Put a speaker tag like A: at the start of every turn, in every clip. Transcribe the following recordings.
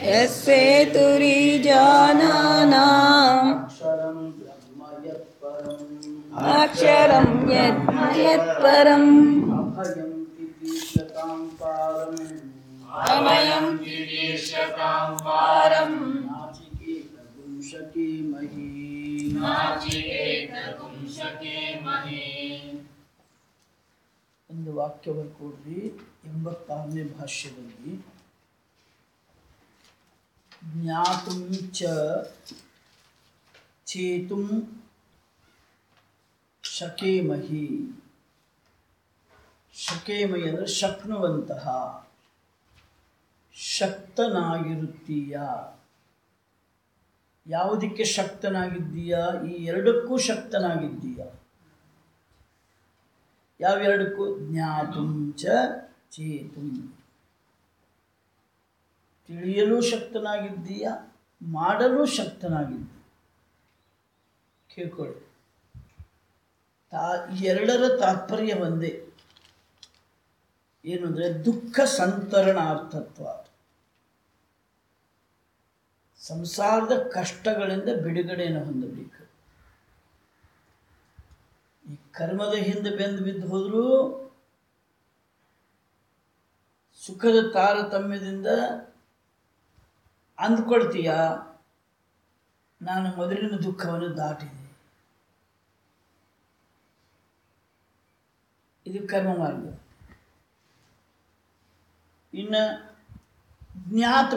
A: यस्सेतुरीजानानाम्
B: अक्षरं ब्रह्म यत्परम्
A: अक्षरं यत् यत्परम्
B: अभयं तितीशतां पारम्
A: अमयं पारम्
B: नाचिकेतपुंसकीमहि ಒಂದು ವಾಕ್ಯವನ್ನು ಕೊಡ್ರಿ ಎಂಬತ್ತಾರನೇ ಭಾಷ್ಯದಲ್ಲಿ ಜ್ಞಾತುಂ ಚ ಚೇತುಂ ಶಕೇಮಹಿ ಶಕೇಮಹಿ ಅಂದರೆ ಶಕ್ನುವಂತಹ ಶಕ್ತನಾಗಿರುತ್ತೀಯ ಯಾವುದಕ್ಕೆ ಶಕ್ತನಾಗಿದ್ದೀಯಾ ಈ ಎರಡಕ್ಕೂ ಶಕ್ತನಾಗಿದ್ದೀಯ ಯಾವೆರಡಕ್ಕೂ ಜ್ಞಾತುಂ ಚ ಚೇತುಂ ತಿಳಿಯಲು ಶಕ್ತನಾಗಿದ್ದೀಯ ಮಾಡಲು ಶಕ್ತನಾಗಿದ್ದೀಯ ಕೇಳ್ಕೊಳ್ಳಿ ತಾ ಎರಡರ ತಾತ್ಪರ್ಯ ಒಂದೇ ಏನು ಅಂದರೆ ದುಃಖ ಸಂತರಣಾರ್ಥತ್ವ ಸಂಸಾರದ ಕಷ್ಟಗಳಿಂದ ಬಿಡುಗಡೆಯನ್ನು ಹೊಂದಬೇಕು ಈ ಕರ್ಮದ ಹಿಂದೆ ಬೆಂದು ಬಿದ್ದು ಹೋದರೂ ಸುಖದ ತಾರತಮ್ಯದಿಂದ ಅಂದ್ಕೊಳ್ತೀಯ ನಾನು ಮೊದಲಿನ ದುಃಖವನ್ನು ದಾಟಿದೆ ಇದು ಕರ್ಮ ಮಾರ್ಗ ಇನ್ನು ಜ್ಞಾತು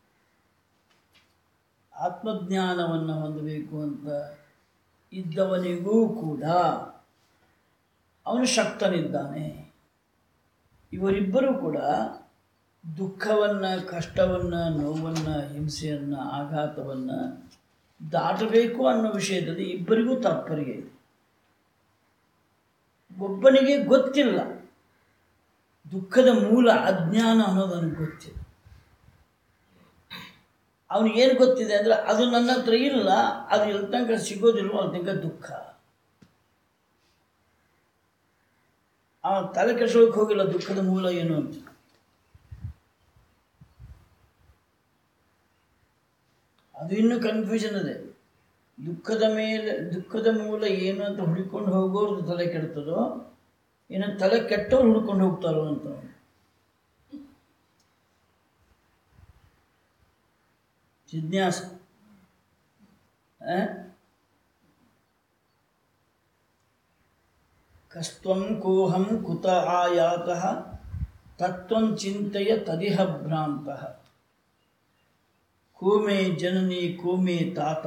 B: ಆತ್ಮಜ್ಞಾನವನ್ನು ಹೊಂದಬೇಕು ಅಂತ ಇದ್ದವನಿಗೂ ಕೂಡ ಅವನು ಶಕ್ತನಿದ್ದಾನೆ ಇವರಿಬ್ಬರೂ ಕೂಡ ದುಃಖವನ್ನು ಕಷ್ಟವನ್ನು ನೋವನ್ನು ಹಿಂಸೆಯನ್ನು ಆಘಾತವನ್ನು ದಾಟಬೇಕು ಅನ್ನೋ ವಿಷಯದಲ್ಲಿ ಇಬ್ಬರಿಗೂ ತಾತ್ಪರ್ಯ ಇದೆ ಒಬ್ಬನಿಗೆ ಗೊತ್ತಿಲ್ಲ ದುಃಖದ ಮೂಲ ಅಜ್ಞಾನ ಅನ್ನೋದು ನನಗೆ ಗೊತ್ತಿಲ್ಲ ಅವನಿಗೇನು ಗೊತ್ತಿದೆ ಅಂದರೆ ಅದು ನನ್ನ ಹತ್ರ ಇಲ್ಲ ಅದು ಎಲ್ಲಿ ತನಕ ಸಿಗೋದಿಲ್ವೋ ಅಲ್ಲಿ ತನಕ ದುಃಖ ಆ ತಲೆ ಕೆಡ್ಸೋಕೆ ಹೋಗಿಲ್ಲ ದುಃಖದ ಮೂಲ ಏನು ಅಂತ ಅದು ಇನ್ನೂ ಕನ್ಫ್ಯೂಷನ್ ಇದೆ ದುಃಖದ ಮೇಲೆ ದುಃಖದ ಮೂಲ ಏನು ಅಂತ ಹುಡುಕೊಂಡು ಹೋಗೋರ್ದು ತಲೆ ಕೆಡ್ತದೋ ಇನ್ನು ತಲೆ ಕೆಟ್ಟವ್ರು ಹುಡ್ಕೊಂಡು ಹೋಗ್ತಾರೋ ಅಂತ ಜಿಜ್ಞಾಸ ಆ? ಕಸ್ತ್ವಂ ಕೋಹಂ ಕುತ ಆಯಾತಃ ತತ್ವಂ ಚಿಂತೆಯ ತದಿಹ ಭ್ರಾಂತಃ ಕೋಮೆ ಜನನಿ ಕೋಮೆ ತಾತ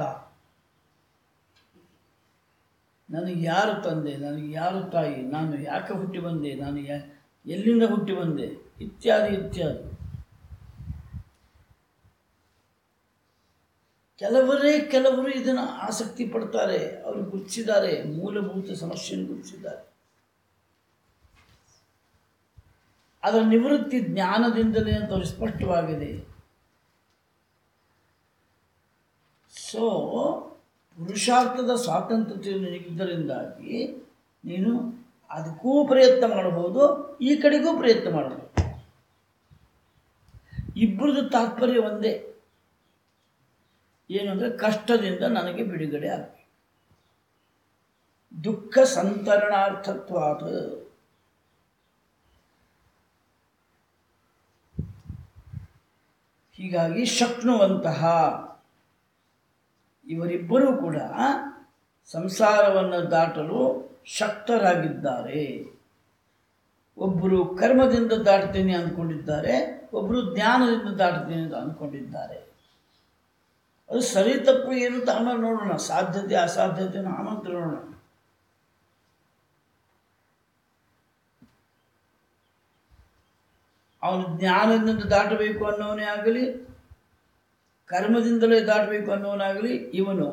B: ನನಗೆ ಯಾರು ತಂದೆ ನನಗೆ ಯಾರು ತಾಯಿ ನಾನು ಯಾಕೆ ಹುಟ್ಟಿ ಬಂದೆ ನಾನು ಯಾ ಎಲ್ಲಿಂದ ಹುಟ್ಟಿ ಬಂದೆ ಇತ್ಯಾದಿ ಇತ್ಯಾದಿ ಕೆಲವರೇ ಕೆಲವರು ಇದನ್ನು ಆಸಕ್ತಿ ಪಡ್ತಾರೆ ಅವರು ಗುರುತಿಸಿದ್ದಾರೆ ಮೂಲಭೂತ ಸಮಸ್ಯೆಯನ್ನು ಗುರುತಿಸಿದ್ದಾರೆ ಅದರ ನಿವೃತ್ತಿ ಜ್ಞಾನದಿಂದಲೇ ಅಂತ ಅವ್ರಿಗೆ ಸ್ಪಷ್ಟವಾಗಿದೆ ಸೊ ಪುರುಷಾರ್ಥದ ಸ್ವಾತಂತ್ರ್ಯ ನಿನಗಿದ್ದರಿಂದಾಗಿ ನೀನು ಅದಕ್ಕೂ ಪ್ರಯತ್ನ ಮಾಡಬಹುದು ಈ ಕಡೆಗೂ ಪ್ರಯತ್ನ ಮಾಡಬಹುದು ಇಬ್ಬರದು ತಾತ್ಪರ್ಯ ಒಂದೇ ಏನು ಅಂದರೆ ಕಷ್ಟದಿಂದ ನನಗೆ ಬಿಡುಗಡೆ ಆಗಬೇಕು ದುಃಖ ಸಂತರಣಾರ್ಥತ್ವಾದ ಹೀಗಾಗಿ ಶಕ್ನುವಂತಹ ಇವರಿಬ್ಬರೂ ಕೂಡ ಸಂಸಾರವನ್ನು ದಾಟಲು ಶಕ್ತರಾಗಿದ್ದಾರೆ ಒಬ್ಬರು ಕರ್ಮದಿಂದ ದಾಟ್ತೀನಿ ಅಂದ್ಕೊಂಡಿದ್ದಾರೆ ಒಬ್ಬರು ಜ್ಞಾನದಿಂದ ದಾಟ್ತೀನಿ ಅಂತ ಅಂದ್ಕೊಂಡಿದ್ದಾರೆ ಅದು ಸರಿ ತಪ್ಪು ಏನು ಅಂತ ಆಮೇಲೆ ನೋಡೋಣ ಸಾಧ್ಯತೆ ಅಸಾಧ್ಯತೆಯನ್ನು ಆಮಂತ್ರ ನೋಡೋಣ ಅವನು ಜ್ಞಾನದಿಂದ ದಾಟಬೇಕು ಅನ್ನೋನೇ ಆಗಲಿ ಕರ್ಮದಿಂದಲೇ ದಾಟಬೇಕು ಅನ್ನೋನಾಗಲಿ ಇವನು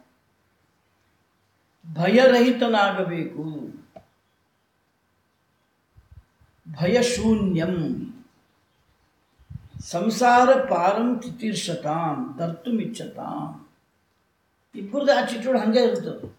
B: ಭಯರಹಿತನಾಗಬೇಕು ಭಯಶೂನ್ಯಂ ಸಂಸಾರ ಪಾರಂ ತಿತೀರ್ಷತಾಂ ತರ್ತುಮಿಚ್ಛತಾಂ ಇಬ್ಬರದ್ದು ಆಟಿಟ್ಯೂಡ್ ಹಂಗೆ ಇರ್ತದೆ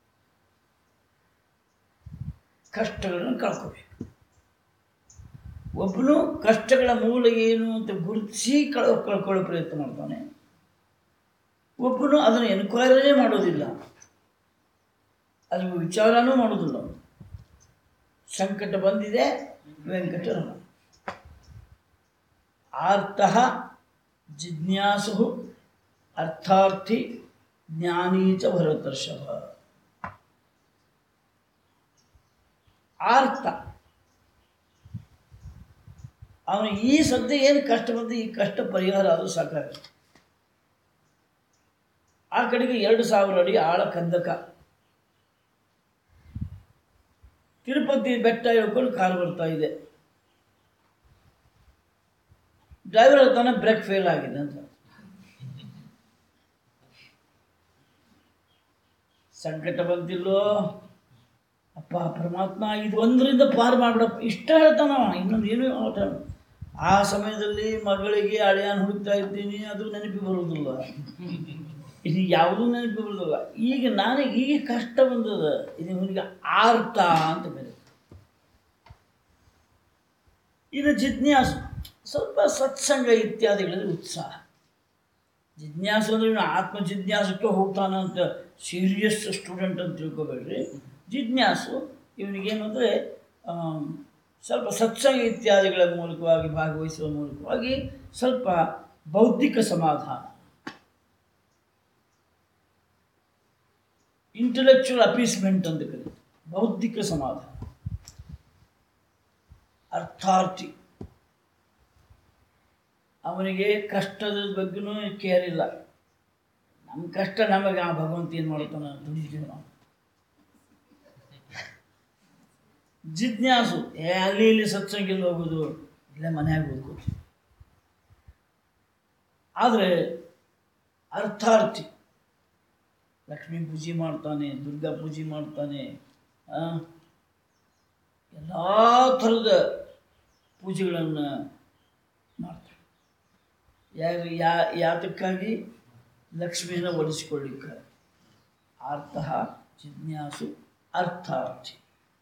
B: ಕಷ್ಟಗಳನ್ನು ಕಳ್ಕೋಬೇಕು ಒಬ್ಬನು ಕಷ್ಟಗಳ ಮೂಲ ಏನು ಅಂತ ಗುರುತಿಸಿ ಕಳ ಕಳ್ಕೊಳ್ಳೋ ಪ್ರಯತ್ನ ಮಾಡ್ತಾನೆ ಒಬ್ಬನು ಅದನ್ನು ಎನ್ಕ್ವೈರೇ ಮಾಡೋದಿಲ್ಲ ಅದು ವಿಚಾರನೂ ಮಾಡೋದಿಲ್ಲ ಅವನು. ಸಂಕಟ ಬಂದಿದೆ ವೆಂಕಟರಮಣ ಆರ್ತಃ ಜಿಜ್ಞಾಸು ಅರ್ಥಾರ್ಥಿ ಜ್ಞಾನೀ ಚ ಭರತರ್ಷಭ ಆರ್ತ ಅವನು ಈ ಸದ್ಯ ಏನು ಕಷ್ಟ ಬಂದು ಈ ಕಷ್ಟ ಪರಿಹಾರ ಆದರೂ ಸಾಕಾಗುತ್ತೆ ಆ ಕಡೆಗೆ ಎರಡು ಸಾವಿರ ಅಡಿ ಆಳ ಕಂದಕ ತಿರುಪತಿ ಬೆಟ್ಟ ಹೇಳ್ಕೊಂಡು ಕಾರು ಬರ್ತಾ ಇದೆ ಡ್ರೈವರ್ ಹೇಳ್ತಾನೆ ಬ್ರೇಕ್ ಫೇಲ್ ಆಗಿದೆ ಅಂತ ಸಂಕಟ ಬಂತಿಲ್ಲೋ ಅಪ್ಪ ಪರಮಾತ್ಮ ಇದು ಒಂದರಿಂದ ಪಾರು ಮಾಡ್ಬಿಡಪ್ಪ ಇಷ್ಟ ಹೇಳ್ತಾನ ಇನ್ನೊಂದು ಏನೂ ಹೇಳ್ತಾನ ಆ ಸಮಯದಲ್ಲಿ ಮಗಳಿಗೆ ಹಳೆಯನ್ ಹುಡುಕ್ತಾ ಇದ್ದೀನಿ ಅದು ನೆನಪಿ ಬರುವುದಿಲ್ಲ ಇದು ಯಾವುದೂ ನೆನಪಿ ಬರುವುದಿಲ್ಲ ಈಗ ನಾನು ಈಗ ಕಷ್ಟ ಬಂದದ ಇದು ಇವನಿಗೆ ಆರ್ತ ಅಂತ ಬೇರೆ ಇನ್ನು ಜಿಜ್ಞಾಸು ಸ್ವಲ್ಪ ಸತ್ಸಂಗ ಇತ್ಯಾದಿಗಳಲ್ಲಿ ಉತ್ಸಾಹ ಜಿಜ್ಞಾಸು ಅಂದರೆ ಇವನು ಆತ್ಮ ಜಿಜ್ಞಾಸಕ್ಕೆ ಹೋಗ್ತಾನ ಅಂತ ಸೀರಿಯಸ್ ಸ್ಟೂಡೆಂಟ್ ಅಂತ ತಿಳ್ಕೊಬೇಡ್ರಿ ಜಿಜ್ಞಾಸು ಇವನಿಗೇನು ಅಂದರೆ ಸ್ವಲ್ಪ ಸತ್ಸಂಗ ಇತ್ಯಾದಿಗಳ ಮೂಲಕವಾಗಿ ಭಾಗವಹಿಸುವ ಮೂಲಕವಾಗಿ ಸ್ವಲ್ಪ ಬೌದ್ಧಿಕ ಸಮಾಧಾನ ಇಂಟೆಲೆಕ್ಚುವಲ್ ಅಪೀಸ್ಮೆಂಟ್ ಅಂತ ಕರೀತಾರೆ ಬೌದ್ಧಿಕ ಸಮಾಧಾನ ಅರ್ಥಾರ್ಥಿ ಅವನಿಗೆ ಕಷ್ಟದ ಬಗ್ಗೆನೂ ಕೇರ್ ಇಲ್ಲ ನಮ್ಮ ಕಷ್ಟ ನಮಗೆ ಆ ಭಗವಂತ ಏನು ಮಾಡ್ತಾನೆ ದುಡಿತೀವಿ ನಾವು ಜಿಜ್ಞಾಸು ಏ ಅಲ್ಲಿ ಇಲ್ಲಿ ಸತ್ಸಂಗಿಲ್ಲ ಹೋಗೋದು ಇಲ್ಲೇ ಮನೆಯಾಗ ಓದ್ಕೋತೀವಿ ಆದರೆ ಅರ್ಥಾರ್ಥಿ ಲಕ್ಷ್ಮೀ ಪೂಜೆ ಮಾಡ್ತಾನೆ ದುರ್ಗಾ ಪೂಜೆ ಮಾಡ್ತಾನೆ ಎಲ್ಲ ಥರದ ಪೂಜೆಗಳನ್ನು ಮಾಡ್ತಾನೆ ಯಾರು ಯಾ ಯಾತಕ್ಕಾಗಿ ಲಕ್ಷ್ಮಿಯನ್ನು ಒಲಿಸಿಕೊಳ್ಳಿಕ್ಕಾಗಿ ಅರ್ಥ ಜಿಜ್ಞಾಸು ಅರ್ಥಾರ್ಥಿ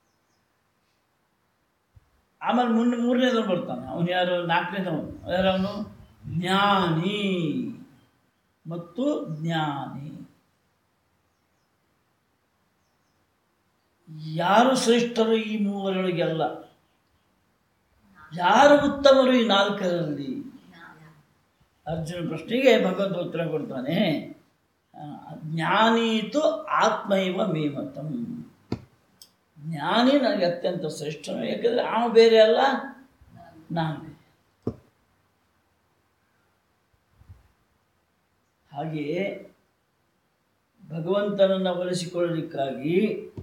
B: ಆಮೇಲೆ ಮುನ್ನ ಮೂರನೇದವನು ಬರ್ತಾನೆ ಅವನು ಯಾರು ನಾಲ್ಕನೇದವನು ಯಾರವನು ಜ್ಞಾನಿ ಮತ್ತು ಜ್ಞಾನಿ ಯಾರು ಶ್ರೇಷ್ಠರು ಈ ಮೂವರೊಳಗೆಲ್ಲ ಯಾರು ಉತ್ತಮರು ಈ ನಾಲ್ಕರಲ್ಲಿ ಅರ್ಜುನ ಪ್ರಶ್ನೆಗೆ ಭಗವಂತ ಉತ್ತರ ಕೊಡ್ತಾನೆ ಆ, ಜ್ಞಾನೀತು ಆತ್ಮೈವ ಮೇಮತಂ ಜ್ಞಾನಿ ನನಗೆ ಅತ್ಯಂತ ಶ್ರೇಷ್ಠನು ಯಾಕಂದರೆ ಅವನು ಬೇರೆ ಅಲ್ಲ ನಾನು ಬೇರೆ ಹಾಗೆಯೇ ಭಗವಂತನನ್ನು ಒಲಿಸಿಕೊಳ್ಳಲಿಕ್ಕಾಗಿ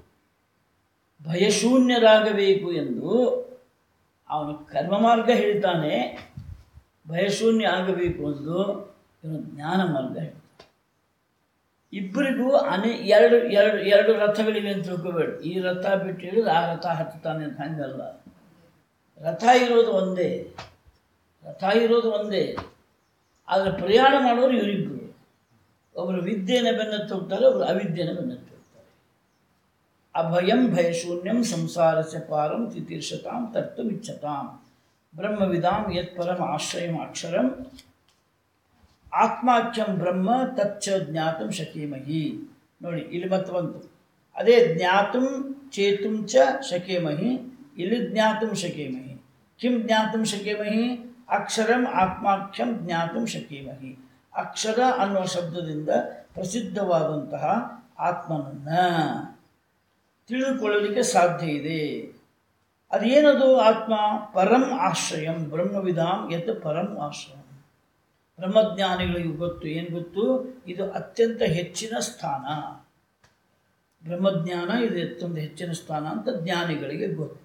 B: ಭಯಶೂನ್ಯರಾಗಬೇಕು ಎಂದು ಅವನು ಕರ್ಮ ಮಾರ್ಗ ಹೇಳ್ತಾನೆ ಭಯಶೂನ್ಯ ಆಗಬೇಕು ಎಂದು ಇವನು ಜ್ಞಾನ ಮಾರ್ಗ ಹೇಳ್ತಾನೆ ಇಬ್ಬರಿಗೂ ಅನೇ ಎರಡು ಎರಡು ಎರಡು ರಥಗಳಿವೆ ಅಂತ ತಿಳ್ಕೊಬೇಡ ಈ ರಥ ಬಿಟ್ಟು ಹೇಳಿದ್ರೆ ಆ ರಥ ಹತ್ತುತ್ತಾನೆ ಅಂತ ಹಂಗಲ್ಲ ರಥ ಇರೋದು ಒಂದೇ ರಥ ಇರೋದು ಒಂದೇ ಆದರೆ ಪ್ರಯಾಣ ಮಾಡೋರು ಇವರಿಬ್ಬರು ಒಬ್ಬರು ವಿದ್ಯೆನ ಬೆನ್ನತ್ತು ಹೋಗ್ತಾರೆ ಒಬ್ಬರು ಅವಿದ್ಯೆನ ಬೆನ್ನತ್ತು ಹೋಗ್ತಾರೆ ಅಭಯಂ ಭಯಶೂನ್ಯಂ ಸಂಸಾರಸ್ಯ ಪಾರಂ ತಿತೀರ್ಷತಾಂ ತರ್ತುಮಿಚ್ಛತಾಂ ಬ್ರಹ್ಮವಿದಾಂ ಯತ್ಪರಂ ಆಶ್ರಯಂ ಅಕ್ಷರಂ ಆತ್ಮಾಖ್ಯಂ ಬ್ರಹ್ಮ ತಚ್ಚ ಜ್ಞಾತಂ ಶಕೀಮಹಿ ನೋಡಿ ಇಲ್ಲಿ ಮತ್ತೆ ಬಂತು ಅದೇ ಜ್ಞಾತುಂ ಚೇತುಂ ಚ ಶಕೇಮಹಿ ಇಲ್ಲಿ ಜ್ಞಾತುಂ ಶಕೇಮಹಿ ಕಿಂ ಜ್ಞಾತುಂ ಶಕೇಮಹಿ ಅಕ್ಷರಂ ಆತ್ಮಾಖ್ಯಂ ಜ್ಞಾತುಂ ಶಕೀಮಹಿ ಅಕ್ಷರ ಅನ್ನುವ ಶಬ್ದದಿಂದ ಪ್ರಸಿದ್ಧವಾದಂತಹ ಆತ್ಮನನ್ನು ತಿಳಿದುಕೊಳ್ಳಲಿಕ್ಕೆ ಸಾಧ್ಯ ಇದೆ ಅದೇನದು ಆತ್ಮ ಪರಂ ಆಶ್ರಯಂ ಬ್ರಹ್ಮವಿಧಾಂ ಯತ್ ಪರಂ ಆಶ್ರಯಂ ಬ್ರಹ್ಮಜ್ಞಾನಿಗಳಿಗೆ ಗೊತ್ತು ಏನು ಗೊತ್ತು ಇದು ಅತ್ಯಂತ ಹೆಚ್ಚಿನ ಸ್ಥಾನ ಬ್ರಹ್ಮಜ್ಞಾನ ಇದು ಅತ್ಯಂತ ಹೆಚ್ಚಿನ ಸ್ಥಾನ ಅಂತ ಜ್ಞಾನಿಗಳಿಗೆ ಗೊತ್ತು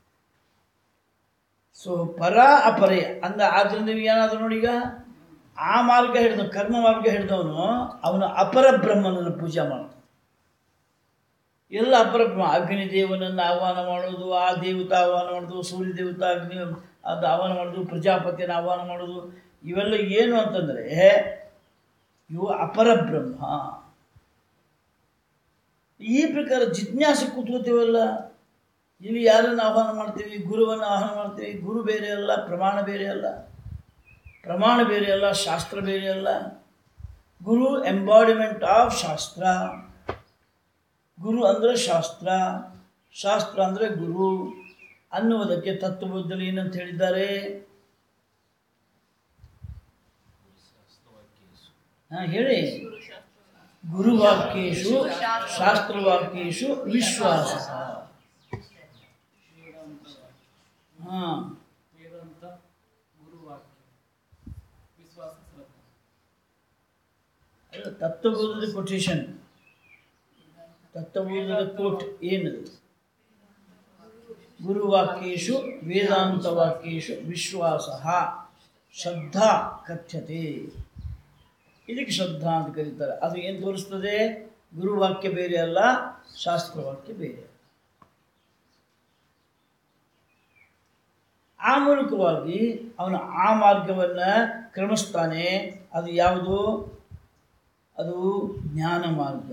B: ಸೊ ಪರ ಅಪರಯ ಅಂದ ಆದ್ದರಿಂದ ನೀವು ಏನಾದರೂ ನೋಡಿ ಈಗ ಆ ಮಾರ್ಗ ಹಿಡಿದ ಕರ್ಮ ಮಾರ್ಗ ಹಿಡಿದವನು ಅವನು ಅಪರ ಬ್ರಹ್ಮನನ್ನು ಪೂಜೆ ಮಾಡ್ತಾನೆ ಎಲ್ಲ ಅಪರ ಬ್ರಹ್ಮ ಅಗ್ನಿ ದೇವನನ್ನು ಆಹ್ವಾನ ಮಾಡೋದು ಆ ದೇವತಾ ಆಹ್ವಾನ ಮಾಡೋದು ಸೂರ್ಯ ದೇವತಾ ಅಗ್ನಿ ಅದು ಆಹ್ವಾನ ಮಾಡೋದು ಪ್ರಜಾಪತಿಯನ್ನು ಆಹ್ವಾನ ಮಾಡೋದು ಇವೆಲ್ಲ ಏನು ಅಂತಂದರೆ ಇವು ಅಪರ ಬ್ರಹ್ಮ ಈ ಪ್ರಕಾರ ಜಿಜ್ಞಾಸೆ ಕೂತ್ಕೋತೀವಲ್ಲ ಇಲ್ಲಿ ಯಾರನ್ನು ಆಹ್ವಾನ ಮಾಡ್ತೀವಿ ಗುರುವನ್ನು ಆಹ್ವಾನ ಮಾಡ್ತೀವಿ ಗುರು ಬೇರೆ ಅಲ್ಲ ಪ್ರಮಾಣ ಬೇರೆ ಅಲ್ಲ ಪ್ರಮಾಣ ಬೇರೆ ಅಲ್ಲ ಶಾಸ್ತ್ರ ಬೇರೆ ಅಲ್ಲ ಗುರು ಎಂಬಾಡಿಮೆಂಟ್ ಆಫ್ ಶಾಸ್ತ್ರ ಗುರು ಅಂದರೆ ಶಾಸ್ತ್ರ ಶಾಸ್ತ್ರ ಅಂದರೆ ಗುರು ಅನ್ನುವುದಕ್ಕೆ ತತ್ವಬುದ್ಧಲ್ಲಿ ಏನಂತ ಹೇಳಿದ್ದಾರೆ ಹಾಂ ಹೇಳಿ ಗುರುವಾಕ್ಯೇಶು ಶಾಸ್ತ್ರವಾಕ್ಯೇಶು ವಿಶ್ವಾಸ ಹಾಂ
C: ವೇದಾಂತ ಗುರುವಾಕ್ಯ ವಿಶ್ವಾಸ ಶ್ರದ್ಧೆ
B: ಅಲ್ಲ ತತ್ವಬೋಧದ ಕೊಟೇಶನ್ ತತ್ವಬೋಧದ ಕೋಟ್ ಏನದು ಗುರುವಾಕ್ಯೇಶು ವೇದಾಂತವಾಕ್ಯೇಶು ವಿಶ್ವಾಸ ಶ್ರದ್ಧಾ ಕಥ್ಯತೆ ಇದಕ್ಕೆ ಶ್ರದ್ಧಾ ಅಂತ ಕರೀತಾರೆ ಅದು ಏನು ತೋರಿಸ್ತದೆ ಗುರುವಾಕ್ಯ ಬೇರೆ ಅಲ್ಲ ಶಾಸ್ತ್ರವಾಕ್ಯ ಬೇರೆ ಆ ಮೂಲಕವಾಗಿ ಅವನು ಆ ಮಾರ್ಗವನ್ನು ಕ್ರಮಿಸ್ತಾನೆ ಅದು ಯಾವುದು ಅದು ಜ್ಞಾನ ಮಾರ್ಗ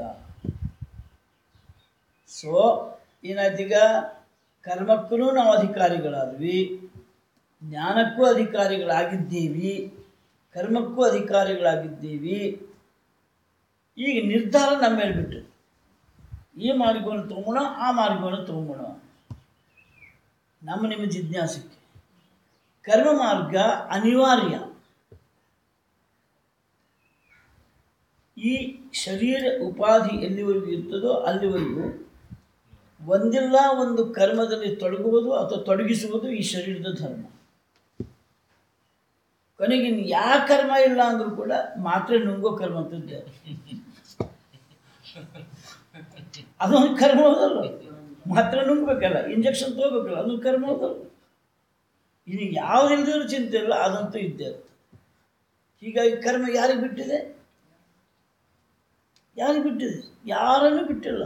B: ಸೊ ಏನಾಯ್ತೀಗ ಕರ್ಮಕ್ಕೂ ನಾವು ಅಧಿಕಾರಿಗಳಾದ್ವಿ ಜ್ಞಾನಕ್ಕೂ ಅಧಿಕಾರಿಗಳಾಗಿದ್ದೀವಿ ಕರ್ಮಕ್ಕೂ ಅಧಿಕಾರಿಗಳಾಗಿದ್ದೀವಿ ಈಗ ನಿರ್ಧಾರ ನಮ್ಮ ಮೇಲೆ ಬಿಟ್ಟು ಈ ಮಾರ್ಗವನ್ನು ತೊಗೊಳೋ ಆ ಮಾರ್ಗವನ್ನು ತೊಗೊಳೋ ನಮ್ಮ ನಿಮ್ಮ ಜಿಜ್ಞಾಸಕ್ಕೆ ಕರ್ಮ ಮಾರ್ಗ ಅನಿವಾರ್ಯ ಈ ಶರೀರ ಉಪಾಧಿ ಎಲ್ಲಿವರೆಗೂ ಇರ್ತದೋ ಅಲ್ಲಿವರೆಗೂ ಒಂದಿಲ್ಲ ಒಂದು ಕರ್ಮದಲ್ಲಿ ತೊಡಗುವುದು ಅಥವಾ ತೊಡಗಿಸುವುದು ಈ ಶರೀರದ ಧರ್ಮ ಕೊನೆಗೆ ಇನ್ನು ಯಾವ ಕರ್ಮ ಇಲ್ಲ ಅಂದರೂ ಕೂಡ ಮಾತ್ರೆ ನುಂಗೋ ಕರ್ಮ ಅಂತಿದ್ದೆ ಅದೊಂದು ಕರ್ಮ ಹೌದಲ್ಲ ಮಾತ್ರೆ ನುಂಗ್ಬೇಕಲ್ಲ ಇಂಜೆಕ್ಷನ್ ತಗೋಬೇಕಲ್ಲ ಅದೊಂದು ಕರ್ಮ ಹೌದಲ್ಲ ಇನ್ನು ಯಾವುದಿಲ್ಲದ್ರೂ ಚಿಂತೆ ಇಲ್ಲ ಅದಂತೂ ಇದ್ದೇ ಇರುತ್ತೆ ಹೀಗಾಗಿ ಕರ್ಮ ಯಾರಿಗೆ ಬಿಟ್ಟಿದೆ ಯಾರಿಗೆ ಬಿಟ್ಟಿದೆ ಯಾರನ್ನು ಬಿಟ್ಟಿಲ್ಲ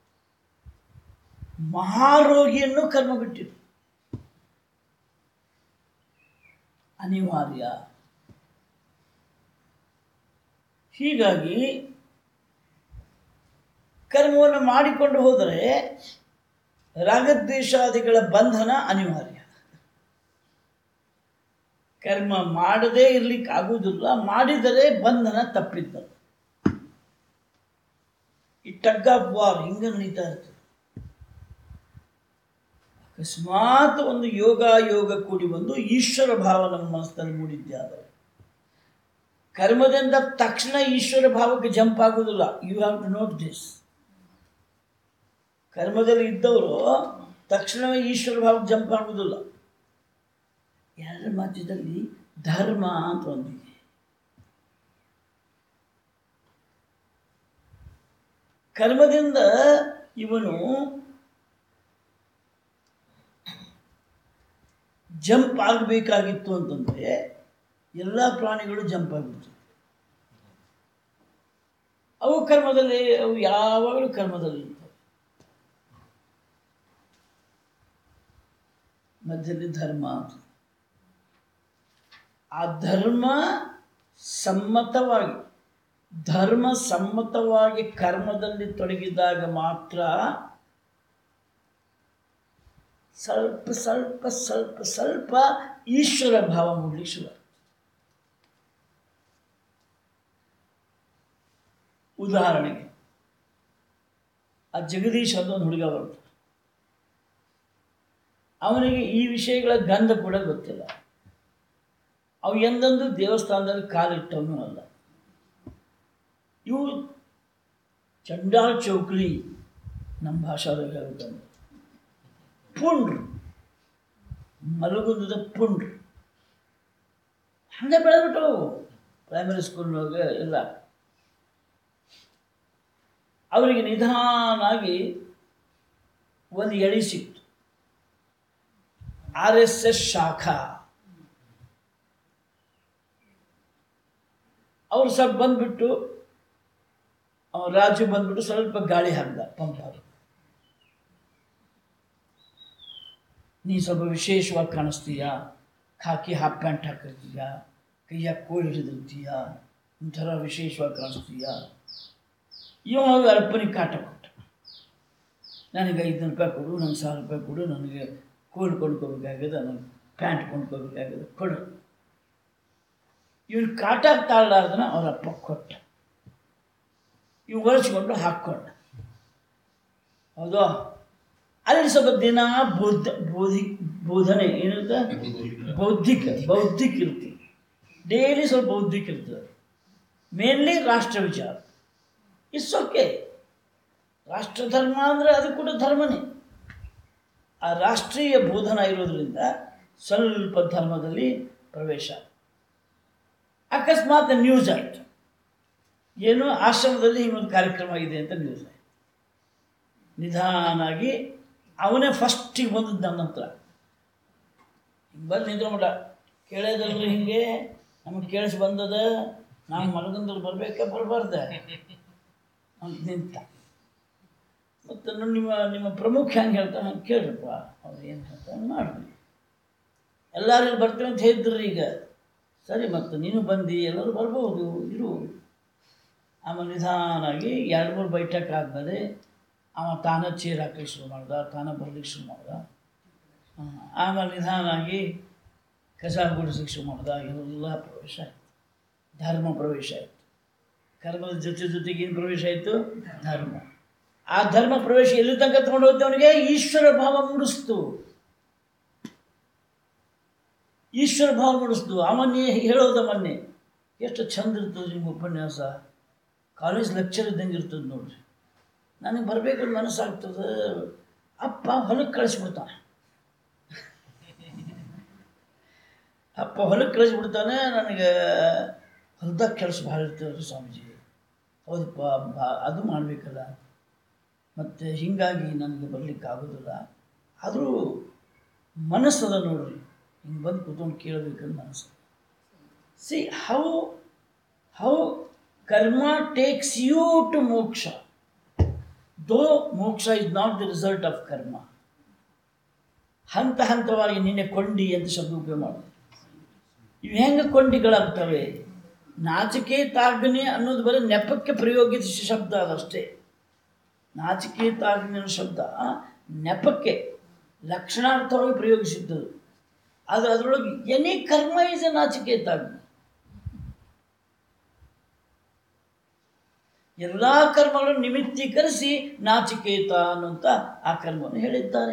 B: ಮಹಾರೋಗಿಯನ್ನು ಕರ್ಮ ಬಿಟ್ಟಿದೆ ಅನಿವಾರ್ಯ ಹೀಗಾಗಿ ಕರ್ಮವನ್ನು ಮಾಡಿಕೊಂಡು ಹೋದರೆ ರಾಗದ್ವೇಷಾದಿಗಳ ಬಂಧನ ಅನಿವಾರ್ಯ ಕರ್ಮ ಮಾಡದೇ ಇರ್ಲಿಕ್ಕೆ ಆಗುವುದಿಲ್ಲ ಮಾಡಿದರೆ ಬಂಧನ ತಪ್ಪಿದ್ದ ಈ ಟಗ್ ಆಫ್ ವಾರ್ ಹಿಂಗೆ ನಡೀತಾ ಇರ್ತದೆ ಅಕಸ್ಮಾತ್ ಒಂದು ಯೋಗ ಯೋಗ ಕೂಡಿ ಬಂದು ಈಶ್ವರ ಭಾವ ನಮ್ಮ ಮನಸ್ಸಿನಲ್ಲಿ ಮೂಡಿದ್ದೆ ಆದರೆ ಕರ್ಮದಿಂದ ತಕ್ಷಣ ಈಶ್ವರ ಭಾವಕ್ಕೆ ಜಂಪ್ ಆಗುವುದಿಲ್ಲ you have to note this ಕರ್ಮದಲ್ಲಿ ಇದ್ದವರು ತಕ್ಷಣವೇ ಈಶ್ವರ ಭಾವಕ್ಕೆ ಜಂಪ್ ಆಗುವುದಿಲ್ಲ ಎರಡರ ಮಧ್ಯದಲ್ಲಿ ಧರ್ಮ ಅಂತ ಒಂದಿದೆ ಕರ್ಮದಿಂದ ಇವನು ಜಂಪ್ ಆಗಬೇಕಾಗಿತ್ತು ಅಂತಂದರೆ ಎಲ್ಲ ಪ್ರಾಣಿಗಳು ಜಂಪ್ ಆಗಿಬಿಡ್ತವೆ ಅವು ಕರ್ಮದಲ್ಲಿ ಅವು ಯಾವಾಗಲೂ ಕರ್ಮದಲ್ಲಿ ಇರ್ತವೆ ಮಧ್ಯದಲ್ಲಿ ಧರ್ಮ ಅಂತ ಆ ಧರ್ಮ ಸಮ್ಮತವಾಗಿ ಧರ್ಮ ಸಮ್ಮತವಾಗಿ ಕರ್ಮದಲ್ಲಿ ತೊಡಗಿದಾಗ ಮಾತ್ರ ಸ್ವಲ್ಪ ಸ್ವಲ್ಪ ಸ್ವಲ್ಪ ಸ್ವಲ್ಪ ಈಶ್ವರ ಭಾವ ಮೂಡಲಿಕ್ಕೆ ಶುರು ಉದಾಹರಣೆಗೆ ಆ ಜಗದೀಶ್ ಅಂತ ಒಂದು ಹುಡುಗ ಬರ್ತಾನೆ ಅವನಿಗೆ ಈ ವಿಷಯಗಳ ಗಂಧ ಕೂಡ ಗೊತ್ತಿಲ್ಲ ಅವು ಎಂದೆಂದೂ ದೇವಸ್ಥಾನದಲ್ಲಿ ಕಾಲಿಟ್ಟವನು ಅಲ್ಲ ಇವು ಚಂಡಾಳ ಚೌಕ್ಲಿ ನಮ್ಮ ಭಾಷಾದಾಗ ಹೇಳ್ತಾನೆ ಪುಂಡ್ರು ಮಲಗುಂದದ ಪುಂಡ್ರು ಹಂಗೆ ಬೆಳೆದ್ಬಿಟ್ಟು ಪ್ರೈಮರಿ ಸ್ಕೂಲ್ನೊಳಗೆ ಇಲ್ಲ ಅವರಿಗೆ ನಿಧಾನಾಗಿ ಒಂದು ಎಳಿ ಸಿಕ್ತು ಆರ್ ಎಸ್ ಎಸ್ ಶಾಖಾ ಅವ್ರು ಸ್ವಲ್ಪ ಬಂದ್ಬಿಟ್ಟು ಅವ ರಾಜು ಬಂದ್ಬಿಟ್ಟು ಸ್ವಲ್ಪ ಗಾಳಿ ಹಾಕ್ದ ಪಂಪ್ ಹಾಕಿ ನೀ ಸ್ವಲ್ಪ ವಿಶೇಷವಾಗಿ ಕಾಣಿಸ್ತೀಯಾ ಖಾಕಿ ಹಾಫ್ ಪ್ಯಾಂಟ್ ಹಾಕಿರ್ತೀಯ ಕೈಯಾಗ ಕೋಲ್ ಹಿಡಿದಿರ್ತೀಯ ಒಂಥರ ವಿಶೇಷವಾಗಿ ಕಾಣಿಸ್ತೀಯ ಇವ ಅಲ್ಪನಿಗೆ ಕಾಟ ಕೊಟ್ಟ ನನಗೆ ಐದುನೂರು ರೂಪಾಯಿ ಕೊಡು ನನಗೆ ಸಾವಿರ ರೂಪಾಯಿ ಕೊಡು ನನಗೆ ಕೋಲ್ ಕೊಂಡ್ಕೋಬೇಕಾಗಿದೆ ನನಗೆ ಪ್ಯಾಂಟ್ ಕೊಂಡ್ಕೋಬೇಕಾಗಿದೆ ಕೊಡು ಇವನು ಕಾಟ ತಾಳಲಾರ್ದನ ಅವ್ರ ಅಪ್ಪ ಕೊಟ್ಟ ಇವು ಒರೆಸ್ಕೊಂಡು ಹಾಕ್ಕೊಂಡ ಹೌದಾ ಅಲ್ಲಿ ಸ್ವಲ್ಪ ದಿನ ಬೌದ್ಧ ಬೋಧಿ ಬೋಧನೆ ಏನಿರುತ್ತೆ ಬೌದ್ಧಿಕ ಬೌದ್ಧಿಕ ಇರ್ತೀವಿ ಡೈಲಿ ಸ್ವಲ್ಪ ಬೌದ್ಧಿಕ ಇರ್ತದೆ ಮೇನ್ಲಿ ರಾಷ್ಟ್ರ ವಿಚಾರ ಇಟ್ಸ್ ಓಕೆ ರಾಷ್ಟ್ರ ಧರ್ಮ ಅಂದರೆ ಅದು ಕೂಡ ಧರ್ಮನೇ ಆ ರಾಷ್ಟ್ರೀಯ ಬೋಧನ ಇರೋದ್ರಿಂದ ಸ್ವಲ್ಪ ಧರ್ಮದಲ್ಲಿ ಪ್ರವೇಶ ಅಕಸ್ಮಾತ್ ನ್ಯೂಸ್ ಆಯಿತು ಏನು ಆಶ್ರಮದಲ್ಲಿ ಹಿಂಗೊಂದು ಕಾರ್ಯಕ್ರಮ ಇದೆ ಅಂತ ನ್ಯೂಸ್ ಆಯಿತು ನಿಧಾನಾಗಿ ಅವನೇ ಫಸ್ಟಿಗೆ ಬಂದದ್ದು ನನ್ನ ಹತ್ರ ಹಿಂಗೆ ಬಂದು ನಿಂತ್ಕೊಂಬಿಟ್ಟ ಕೇಳೋದಲ್ರಿ ಹಿಂಗೆ ನಮಗೆ ಕೇಳಿಸಿ ಬಂದದ ನಾವು ಮಲಗಂದಲ್ಲಿ ಬರ್ಬೇಕಾ ಬರಬಾರ್ದ ಅಂತ ನಿಂತ ಮತ್ತು ನಾನು ನಿಮ್ಮ ನಿಮ್ಮ ಪ್ರಮುಖ ಹೆಂಗೆ ಹೇಳ್ತಾನೆ ಹಂಗೆ ಕೇಳ್ರಪ್ಪ ಅವ್ರು ಏನು ಹೇಳ್ತಾರೆ ಮಾಡಿರಿ ಎಲ್ಲರೂ ಇಲ್ಲಿ ಬರ್ತೀವಿ ಅಂತ ಹೇಳಿದ್ರಿ ಈಗ ಸರಿ ಮತ್ತು ನೀನು ಬಂದು ಎಲ್ಲರೂ ಬರ್ಬೋದು ಇರು ಆಮೇಲೆ ನಿಧಾನಾಗಿ ಎರಡು ಮೂರು ಬೈಠಕ್ ಆದಮೇಲೆ ಅವ ತಾನ ಚೇರ್ ಹಾಕಲಿಕ್ಕೆ ಶುರು ಮಾಡ್ದ ತಾನ ಬರ್ಲಿಕ್ಕೆ ಶುರು ಮಾಡ್ದ ಹ್ಮ್. ಆಮೇಲೆ ನಿಧಾನಾಗಿ ಕಸ ಗುಡಿಸಲಿಕ್ಕೆ ಶುರು ಮಾಡ್ದ ಎಲ್ಲ ಪ್ರವೇಶ ಆಯಿತು ಧರ್ಮ ಪ್ರವೇಶ ಆಯಿತು ಕರ್ಮದ ಜೊತೆ ಜೊತೆಗೆ ಏನು ಪ್ರವೇಶ ಆಯಿತು ಧರ್ಮ ಆ ಧರ್ಮ ಪ್ರವೇಶ ಎಲ್ಲಿ ತನಕ ತಗೊಂಡು ಹೋಗ್ತೇವೆ ಅವನಿಗೆ ಈಶ್ವರ ಭಾವ ಮೂಡಿಸ್ತು ಈಶ್ವರ ಭಾವ ಮೂಡಿಸ್ತು ಅವನ್ನೇ ಹೇಳೋದ ಮೊನ್ನೆ ಎಷ್ಟು ಚಂದ ಇರ್ತದೆ ನಿಮ್ಮ ಉಪನ್ಯಾಸ ಕಾಲೇಜ್ ಲೆಕ್ಚರ್ ಇದ್ದಂಗೆ ಇರ್ತದೆ ನೋಡ್ರಿ ನನಗೆ ಬರಬೇಕಂತ ಮನಸ್ಸಾಗ್ತದೆ ಅಪ್ಪ ಹೊಲಕ್ಕೆ ಕಳಿಸ್ಬಿಡ್ತಾನೆ ಅಪ್ಪ ಹೊಲಕ್ಕೆ ಕಳಿಸ್ಬಿಡ್ತಾನೆ ನನಗೆ ಹೊಲ್ದಾಗ ಕೆಲಸ ಭಾಳ ಇರ್ತದೆ ಸ್ವಾಮೀಜಿ ಹೌದಪ್ಪ ಬಾ ಅದು ಮಾಡಬೇಕಲ್ಲ ಮತ್ತು ಹೀಗಾಗಿ ನನಗೆ ಬರಲಿಕ್ಕೆ ಆಗೋದಿಲ್ಲ ಆದರೂ ಮನಸ್ಸದ ನೋಡ್ರಿ ಹಿಂಗೆ ಬಂದು ಕೂತ್ಕೊಂಡು ಕೇಳಬೇಕಂತ ಮನಸ್ಸು see how how karma takes you to moksha though moksha is not the result of karma ಹಂತ ಹಂತವಾಗಿ ನಿನ್ನೆ ಕೊಂಡಿ ಅಂತ ಶಬ್ದ ಉಪಯೋಗ ಮಾಡೋದು ಇವು ಹೆಂಗೆ ಕೊಂಡಿಗಳಾಗ್ತವೆ ನಾಚಿಕೆ ತಾಗ್ನೆ ಅನ್ನೋದು ಬರೀ ನೆಪಕ್ಕೆ ಪ್ರಯೋಗಿಸಿದ ಶಬ್ದ ಅದಷ್ಟೇ ನಾಚಿಕೆ ತಾಗ್ನೆ ಅನ್ನೋ ಶಬ್ದ ನೆಪಕ್ಕೆ ಲಕ್ಷಣಾರ್ಥವಾಗಿ ಪ್ರಯೋಗಿಸಿದ್ದದು ಆದರೆ ಅದರೊಳಗೆ ಎನಿ ಕರ್ಮ ಇಸ್ ಎ ನಾಚಿಕೆ ತಾಗ್ನೆ ಎಲ್ಲ ಕರ್ಮಗಳನ್ನು ನಿಮಿತ್ತೀಕರಿಸಿ ನಾಚಿಕೇತ ಅನ್ನುವಂಥ ಆ ಕರ್ಮವನ್ನು ಹೇಳಿದ್ದಾರೆ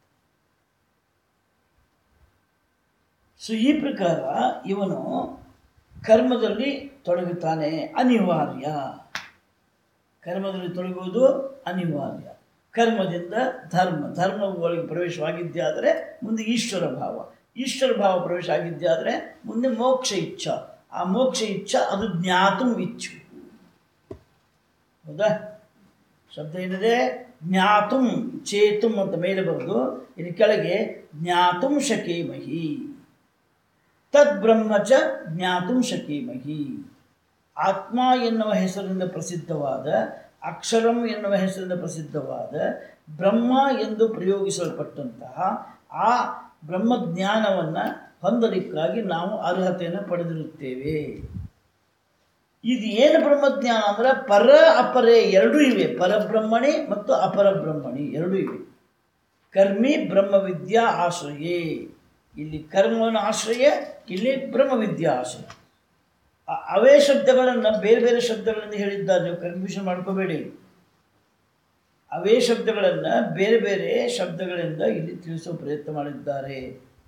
B: ಸೊ ಈ ಪ್ರಕಾರ ಇವನು ಕರ್ಮದಲ್ಲಿ ತೊಡಗುತ್ತಾನೆ ಅನಿವಾರ್ಯ ಕರ್ಮದಲ್ಲಿ ತೊಡಗುವುದು ಅನಿವಾರ್ಯ ಕರ್ಮದಿಂದ ಧರ್ಮ ಧರ್ಮ ಒಳಗೆ ಪ್ರವೇಶವಾಗಿದ್ದೇ ಆದರೆ ಮುಂದೆ ಈಶ್ವರ ಭಾವ ಈಶ್ವರ ಭಾವ ಪ್ರವೇಶ ಆಗಿದ್ದೇ ಆದರೆ ಮುಂದೆ ಮೋಕ್ಷ ಇಚ್ಛ ಆ ಮೋಕ್ಷ ಇಚ್ಛ ಅದು ಜ್ಞಾತು ಇಚ್ಛು ಹೌದಾ ಶಬ್ದ ಏನಿದೆ ಜ್ಞಾತುಂ ಚೇತುಂ ಅಂತ ಮೇಲೆ ಬರೆದು ಇಲ್ಲಿ ಕೆಳಗೆ ಜ್ಞಾತುಂ ಶಕೀಮಹಿ ತದ್ ಬ್ರಹ್ಮ ಚ ಜ್ಞಾತುಂ ಶಕೀಮಹಿ ಆತ್ಮ ಎನ್ನುವ ಹೆಸರಿನಿಂದ ಪ್ರಸಿದ್ಧವಾದ ಅಕ್ಷರಂ ಎನ್ನುವ ಹೆಸರಿನಿಂದ ಪ್ರಸಿದ್ಧವಾದ ಬ್ರಹ್ಮ ಎಂದು ಪ್ರಯೋಗಿಸಲ್ಪಟ್ಟಂತಹ ಆ ಬ್ರಹ್ಮಜ್ಞಾನವನ್ನು ಹೊಂದಲಿಕ್ಕಾಗಿ ನಾವು ಅರ್ಹತೆಯನ್ನು ಪಡೆದಿರುತ್ತೇವೆ ಇದು ಏನು ಬ್ರಹ್ಮಜ್ಞಾನ ಅಂದ್ರೆ ಪರ ಅಪರೇ ಎರಡೂ ಇವೆ ಪರಬ್ರಹ್ಮಣಿ ಮತ್ತು ಅಪರಬ್ರಹ್ಮಣಿ ಎರಡೂ ಇವೆ ಕರ್ಮಿ ಬ್ರಹ್ಮವಿದ್ಯಾ ಆಶ್ರಯೇ ಇಲ್ಲಿ ಕರ್ಮವನ್ನು ಆಶ್ರಯ ಇಲ್ಲಿ ಬ್ರಹ್ಮವಿದ್ಯಾ ಆಶ್ರಯ ಆ- ಅವೇ ಶಬ್ದಗಳನ್ನು ಬೇರೆ ಬೇರೆ ಶಬ್ದಗಳಿಂದ ಹೇಳಿದ್ದಾರೆ ನೀವು ಕನ್ಫ್ಯೂಷನ್ ಮಾಡ್ಕೋಬೇಡಿ ಅವೇ ಶಬ್ದಗಳನ್ನು ಬೇರೆ ಬೇರೆ ಶಬ್ದಗಳಿಂದ ಇಲ್ಲಿ ತಿಳಿಸೋ ಪ್ರಯತ್ನ ಮಾಡಿದ್ದಾರೆ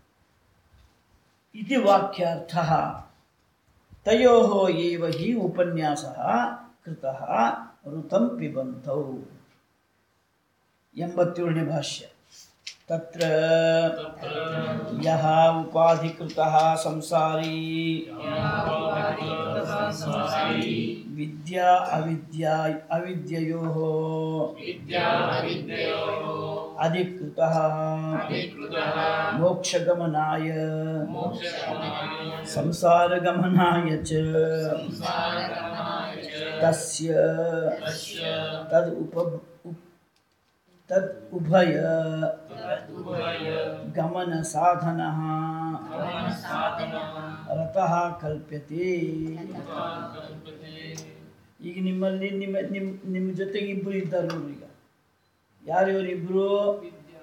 B: ಇತಿ ವಾಕ್ಯಾರ್ಥ ತಯೋ ಏವ ಹಿ ಉಪನ್ಯಾಸ ಕೃತಃ ಋತಂ ಪಿಬಂತೌ ಎಂಬತ್ತೇಳನೇ ಭಾಷ್ಯ ತತ್ರ ಯಹ ಉಪಾಧಿಕೃತಃ ಸಂಸಾರಿ ವಿದ್ಯಾ ಅವಿದ್ಯಾ ಅವಿದ್ಯಯೋ ಅಧಿಕೃತಃ ಮೋಕ್ಷಗಮನಾಯ ಸಂಸಾರಗಮನಾಯ ಚ ತಸ್ಯ ತದ್ ಉಪ ಉಪ್- ತದ್ ಉಭಯ ಗಮನ ಸಾಧನ ರತಃ ಕಲ್ಪ್ಯತೆ ಈಗ ನಿಮ್ಮಲ್ಲಿ ನಿಮ್ಮ ನಿಮ್ಮ ನಿಮ್ಮ ಜೊತೆಗೆ ಇಬ್ಬರು ಇದ್ದಾರೆ ನೋಡ್ರಿ ಈಗ ಯಾರಿವರಿಬ್ಬರು
C: ವಿದ್ಯಾ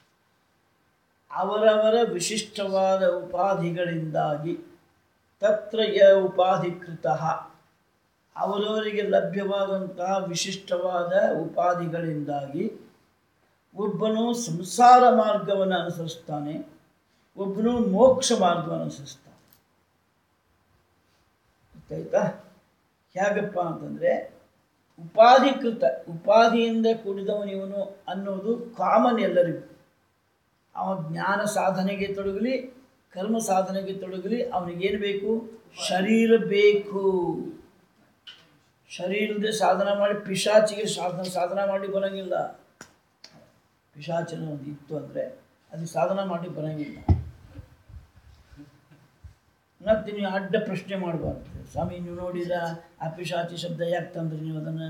B: ಅವರವರ ವಿಶಿಷ್ಟವಾದ ಉಪಾಧಿಗಳಿಂದಾಗಿ ತತ್ರ ಯ ಉಪಾಧಿಕೃತ ಅವರವರಿಗೆ ಲಭ್ಯವಾದಂತಹ ವಿಶಿಷ್ಟವಾದ ಉಪಾಧಿಗಳಿಂದಾಗಿ ಒಬ್ಬನು ಸಂಸಾರ ಮಾರ್ಗವನ್ನು ಅನುಸರಿಸ್ತಾನೆ ಒಬ್ಬನು ಮೋಕ್ಷ ಮಾರ್ಗವನ್ನು ಅನುಸರಿಸ್ತಾನೆ ಗೊತ್ತಾಯ್ತಾ ಹೇಗಪ್ಪ ಅಂತಂದರೆ ಉಪಾಧಿಕೃತ ಉಪಾಧಿಯಿಂದ ಕೂಡಿದವನು ಇವನು ಅನ್ನೋದು ಕಾಮನ್ ಎಲ್ಲರಿಗೂ ಅವ ಜ್ಞಾನ ಸಾಧನೆಗೆ ತೊಡಗಲಿ ಕರ್ಮ ಸಾಧನೆಗೆ ತೊಡಗಲಿ ಅವನಿಗೇನು ಬೇಕು ಶರೀರ ಬೇಕು ಶರೀರದ ಸಾಧನ ಮಾಡಿ ಪಿಶಾಚಿಗೆ ಸಾಧನ ಸಾಧನ ಮಾಡಿ ಬರೋಂಗಿಲ್ಲ ಪಿಶಾಚನ ಒಂದು ಇತ್ತು ಅಂದರೆ ಅದು ಸಾಧನ ಮಾಡಿ ಬರೋಂಗಿಲ್ಲ ಮತ್ತೆ ನೀವು ಅಡ್ಡ ಪ್ರಶ್ನೆ ಮಾಡಬಾರ್ದು ಸ್ವಾಮಿ ನೀವು ನೋಡಿದ ಆ ಪಿಶಾಚಿ ಶಬ್ದ ಯಾಕೆ ತಂದ್ರಿ ನೀವು ಅದನ್ನು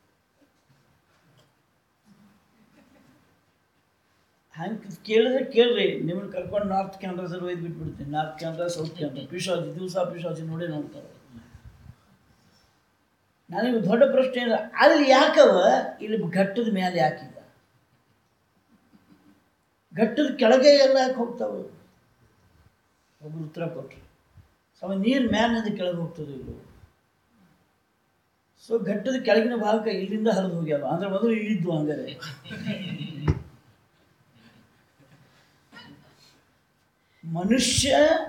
B: ಹಂಗೆ ಕೇಳಿದ್ರೆ ಕೇಳ್ರಿ ನಿಮ್ಮನ್ನು ಕರ್ಕೊಂಡು ನಾರ್ತ್ ಕ್ಯಾನ್ರಾದಲ್ಲಿ ಒಯ್ದು ಬಿಟ್ಬಿಡ್ತೀನಿ ನಾರ್ತ್ ಕ್ಯಾನ್ರಾ ಸೌತ್ ಕ್ಯಾನ್ರಾ ಪಿಶಾಚಿ ದಿವಸ ಪಿಶಾಚಿ ನೋಡೇ ನೋಡ್ತಾರೆ ನನಗೆ ದೊಡ್ಡ ಪ್ರಶ್ನೆ ಇಲ್ಲ ಅಲ್ಲಿ ಯಾಕವ ಇಲ್ಲಿ ಘಟ್ಟದ ಮೇಲೆ ಯಾಕಿಲ್ಲ ಘಟ್ಟದ ಕೆಳಗೆ ಎಲ್ಲ ಯಾಕೆ ಹೋಗ್ತಾವೆ ಒಬ್ರು ಉತ್ತರ ಕೊಟ್ಟರು ಸಮ ನೀರು ಮ್ಯಾಲಿನಿಂದ ಕೆಳಗೆ ಹೋಗ್ತದೆ ಇದು ಸೊ ಘಟ್ಟದ ಕೆಳಗಿನ ಭಾಗಕ್ಕೆ ಇಲ್ಲಿಂದ ಹರಿದು ಹೋಗ್ಯಾವ ಅಂದ್ರೆ ಮೊದಲು ಇಳಿದ್ವು ಹಂಗಾರೆ ಮನುಷ್ಯ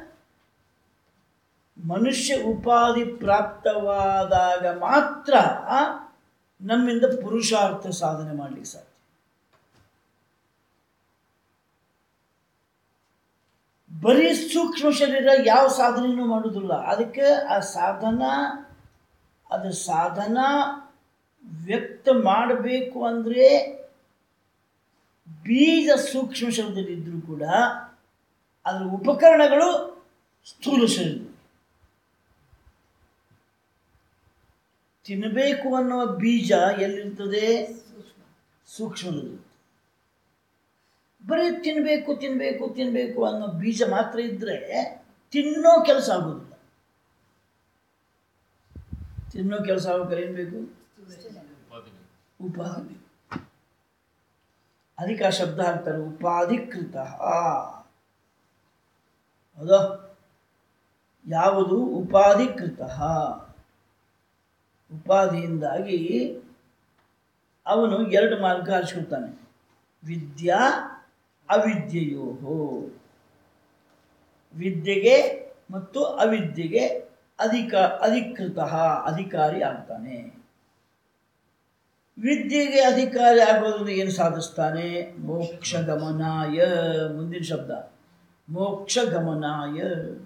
B: ಮನುಷ್ಯ ಉಪಾಧಿ ಪ್ರಾಪ್ತವಾದಾಗ ಮಾತ್ರ ನಮ್ಮಿಂದ ಪುರುಷಾರ್ಥ ಸಾಧನೆ ಮಾಡಲಿಕ್ಕೆ ಸಾಧ್ಯ ಬರೀ ಸೂಕ್ಷ್ಮ ಶರೀರ ಯಾವ ಸಾಧನೆಯೂ ಮಾಡುವುದಿಲ್ಲ ಅದಕ್ಕೆ ಆ ಸಾಧನ ಅದು ಸಾಧನ ವ್ಯಕ್ತ ಮಾಡಬೇಕು ಅಂದರೆ ಬೀಜ ಸೂಕ್ಷ್ಮ ಶರೀರದಲ್ಲಿ ಇದ್ದರೂ ಕೂಡ ಅದರ ಉಪಕರಣಗಳು ಸ್ಥೂಲ ಶರೀರ ತಿನ್ನಬೇಕು ಅನ್ನುವ ಬೀಜ ಎಲ್ಲಿರ್ತದೆ ಸೂಕ್ಷ್ಮದಲ್ಲಿ ಬರೀ ತಿನ್ನಬೇಕು ತಿನ್ನಬೇಕು ತಿನ್ನಬೇಕು ಅನ್ನೋ ಬೀಜ ಮಾತ್ರ ಇದ್ದರೆ ತಿನ್ನೋ ಕೆಲಸ ಆಗೋದಿಲ್ಲ ತಿನ್ನೋ ಕೆಲಸ ಆಗ್ಬೇಕಾದ್ರೆ ಏನು ಬೇಕು ಉಪಾಧಿ ಅದಕ್ಕೆ ಆ ಶಬ್ದ ಹಾಕ್ತಾರೆ ಉಪಾಧಿಕೃತ ಹೌದಾ ಯಾವುದು ಉಪಾಧಿಕೃತ ಉಪಾಧಿಯಿಂದಾಗಿ ಅವನು ಎರಡು ಮಾರ್ಗ ಆರಿಸ್ಕೊಳ್ತಾನೆ ವಿದ್ಯಾ ಅವಿದ್ಯೆಯೋ ವಿದ್ಯೆಗೆ ಮತ್ತು ಅವಿದ್ಯೆಗೆ ಅಧಿಕ ಅಧಿಕೃತ ಅಧಿಕಾರಿ ಆಗ್ತಾನೆ ವಿದ್ಯೆಗೆ ಅಧಿಕಾರಿ ಆಗೋದ್ರಿಂದ ಏನು ಸಾಧಿಸ್ತಾನೆ ಮೋಕ್ಷ ಗಮನಾಯ ಮುಂದಿನ ಶಬ್ದ ಮೋಕ್ಷ ಗಮನಾಯ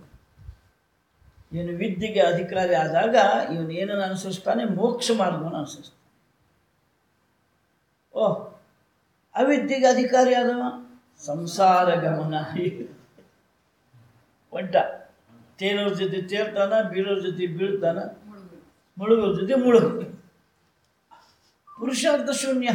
B: ಏನು ವಿದ್ಯೆಗೆ ಅಧಿಕಾರಿ ಆದಾಗ ಇವನು ಏನನ್ನು ಅನುಸರಿಸ್ತಾನೆ ಮೋಕ್ಷ ಮಾರ್ಗವನ್ನು ಅನುಸರಿಸ್ತಾನೆ ಓಹ್ ಅವಿದ್ಯೆಗೆ ಅಧಿಕಾರಿ ಆದವ ಸಂಸಾರ ಗಮನ ಒಡ್ಡ ತೇಲೋರ್ ಜೊತೆ ತೇರ್ತಾನ ಬೀಳೋರ್ ಜೊತೆ ಬೀಳ್ತಾನ ಮುಳುಗೋರ್ ಜೊತೆ ಮುಳುಗು ಪುರುಷಾರ್ಥ ಶೂನ್ಯ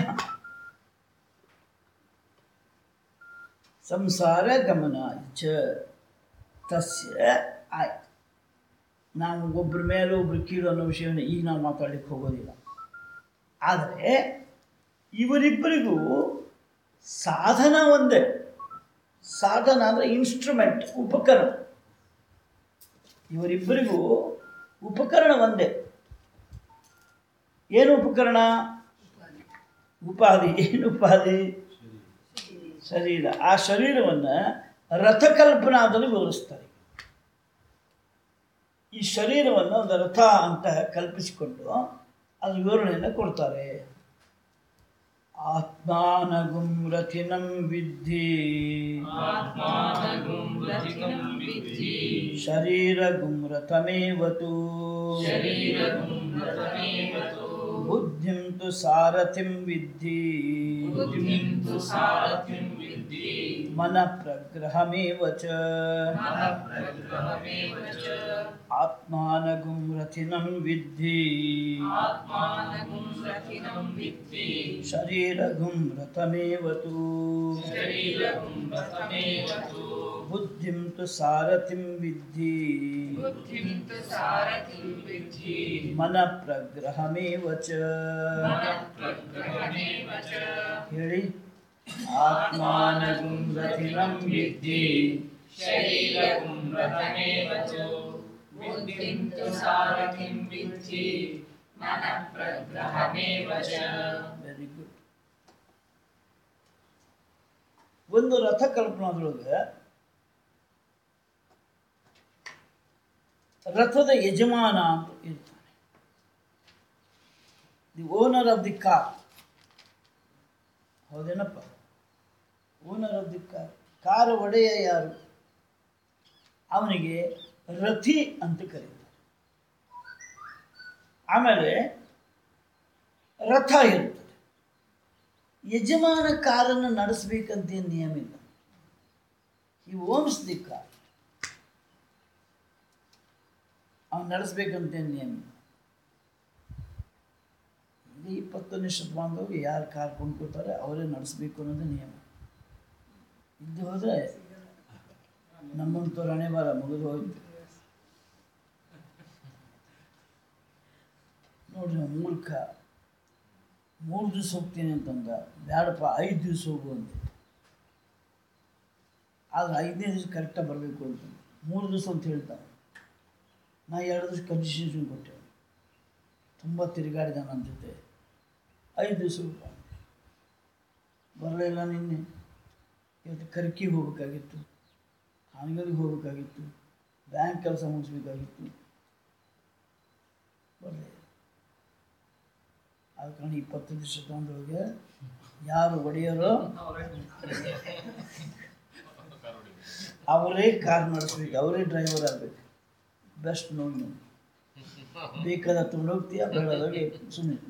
B: ಸಂಸಾರ ಗಮನ ಚ ತಸ್ಯ ಆಯ್ತು ನಾವು ಒಬ್ಬರ ಮೇಲೆ ಒಬ್ರು ಕೀಳು ಅನ್ನೋ ವಿಷಯವನ್ನು ಈಗ ನಾವು ಮಾತಾಡಲಿಕ್ಕೆ ಹೋಗೋದಿಲ್ಲ ಆದರೆ ಇವರಿಬ್ಬರಿಗೂ ಸಾಧನ ಒಂದೇ ಸಾಧನ ಅಂದರೆ ಇನ್ಸ್ಟ್ರೂಮೆಂಟ್ ಉಪಕರಣ ಇವರಿಬ್ಬರಿಗೂ ಉಪಕರಣ ಒಂದೇ ಏನು ಉಪಕರಣ ಉಪಾಧಿ ಏನು ಉಪಾಧಿ ಶರೀರ ಆ ಶರೀರವನ್ನು ರಥಕಲ್ಪನಾದಲ್ಲಿ ವಿವರಿಸ್ತಾರೆ ಈ ಶರೀರವನ್ನು ಒಂದು ರಥ ಅಂತ ಕಲ್ಪಿಸಿಕೊಂಡು ಅದು ವಿವರಣೆಯನ್ನು ಕೊಡ್ತಾರೆ ಆತ್ಮಾನಗುಂ ರಥಿನಂ ವಿದ್ಧಿ ಶರೀರಗುಂ ರಥಮೇವತು ಬುದ್ಧಿಂ ತು ಸಾರಥಿಂ ವಿದ್ಧಿ ಮನ ಪ್ರಗ್ರಹಮೇವ ಚ ಆತ್ಮಾನಗುಂ ರಥಿನಂ ವಿದ್ಧಿ
A: ಆತ್ಮಾನಗುಂ ರಥಿನಂ ವಿದ್ಧಿ
B: ಶರೀರಗುಂ ರಥಮೇವತು
A: ಶರೀರಗುಂ ರಥಮೇವ ತು
B: ಬುದ್ಧಿಂ ತು ಸಾರಥಿಂ ವಿದ್ಧಿ
A: ಬುದ್ಧಿಂ ತು ಸಾರಥಿಂ ವಿದ್ಧಿ
B: ಮನ ಪ್ರಗ್ರಹಮೇವ ಚ
A: ಮನಃಪ್ರಗ್ರಹಮೇವ ಚ
B: ಹೇಳಿ ಆತ್ಮಾನಗುಂ ರಥಿನಂ ವಿದ್ಧಿ
A: ಶರೀರಗುಂ ರಥಮೇವ ತು ಬುದ್ಧಿಂ ತು ಸಾರಥಿಂ ವಿದ್ಧಿ ಮನಃಪ್ರಗ್ರಹಮೇವ ಚ
B: ವೆರಿ ಗುಡ್ ಒಂದು ರಥ ಕಲ್ಪನಾದೊಳಗೆ ರಥದ ಯಜಮಾನ ಅಂತ ಇರ್ತಾನೆ the owner of the car ಹೌದೇನಪ್ಪ owner of the car car ಒಡೆಯ ಯಾರು ಅವನಿಗೆ ರಥಿ ಅಂತ ಕರೀತಾರೆ ಆಮೇಲೆ ರಥ ಇರ್ತದೆ ಯಜಮಾನ ಕಾರನ್ನು ನಡೆಸಬೇಕಂತ ಏನು ನಿಯಮ ಇಲ್ಲ ಈ ಓಮ್ಸ್ ದಿ ಕಾರ್ ಅವನು ನಡೆಸ್ಬೇಕಂತ ಏನು ನಿಯಮ ಇಲ್ಲ ಈಗ ಇಪ್ಪತ್ತೊಂದನೇ ಶತಮಾನದೊಳಗೆ ಯಾರು ಕಾರ್ ಕೊಂಡ್ಕೊತಾರೆ ಅವರೇ ನಡೆಸ್ಬೇಕು ಅನ್ನೋದು ನಿಯಮ ಇದ್ದು ಹೋದರೆ ನಮ್ಮಂತವ್ರು ಹಣೆ ಬಾರ ಮುಗಿದು ಹೋಯ್ತು ನೋಡ್ರಿ ಅವ್ನು ಮೂರ್ಖ ಮೂರು ದಿವಸ ಹೋಗ್ತೀನಿ ಅಂತಂದ ಬ್ಯಾಡಪ್ಪ ಐದು ದಿವಸ ಹೋಗು ಅಂದೆ ಆದ್ರೆ ಐದನೇ ದಿವಸ ಕರೆಕ್ಟಾಗಿ ಬರಬೇಕು ಅಂತ ಮೂರು ದಿವಸ ಅಂತ ಹೇಳ್ತಾನೆ ನಾ ಎರಡು ದಿವಸ ಕನ್ಸೆಷನ್ ಕೊಟ್ಟೆ ತುಂಬ ತಿರುಗಾಡಿದ ನನ್ನ ಜೊತೆ ಐದು ದಿವಸ ಬರಲಿಲ್ಲ ನಿನ್ನೆ ಇವತ್ತು ಕರ್ಕಿಗೆ ಹೋಗ್ಬೇಕಾಗಿತ್ತು ಹಾನಗಲ್ಗೆ ಹೋಗ್ಬೇಕಾಗಿತ್ತು ಬ್ಯಾಂಕ್ ಕೆಲಸ ಮುಗಿಸ್ಬೇಕಾಗಿತ್ತು ಬರಲಿಲ್ಲ ಆದ ಕಾರಣ ಇಪ್ಪತ್ತೈದು ಶತಮಾನದೊಳಗೆ ಯಾರು ಒಡೆಯರೋ ಅವರೇ ಕಾರ್ ನಡೆಸ್ಬೇಕು ಅವರೇ ಡ್ರೈವರ್ ಆಗಬೇಕು ಬೆಸ್ಟ್ ನೋಡಿ ನೀವು ಬೇಕಾದ ತಗೊಂಡು ಹೋಗ್ತೀಯ ಬೇಡದಾಗ ಸುಮ್ಮನೆ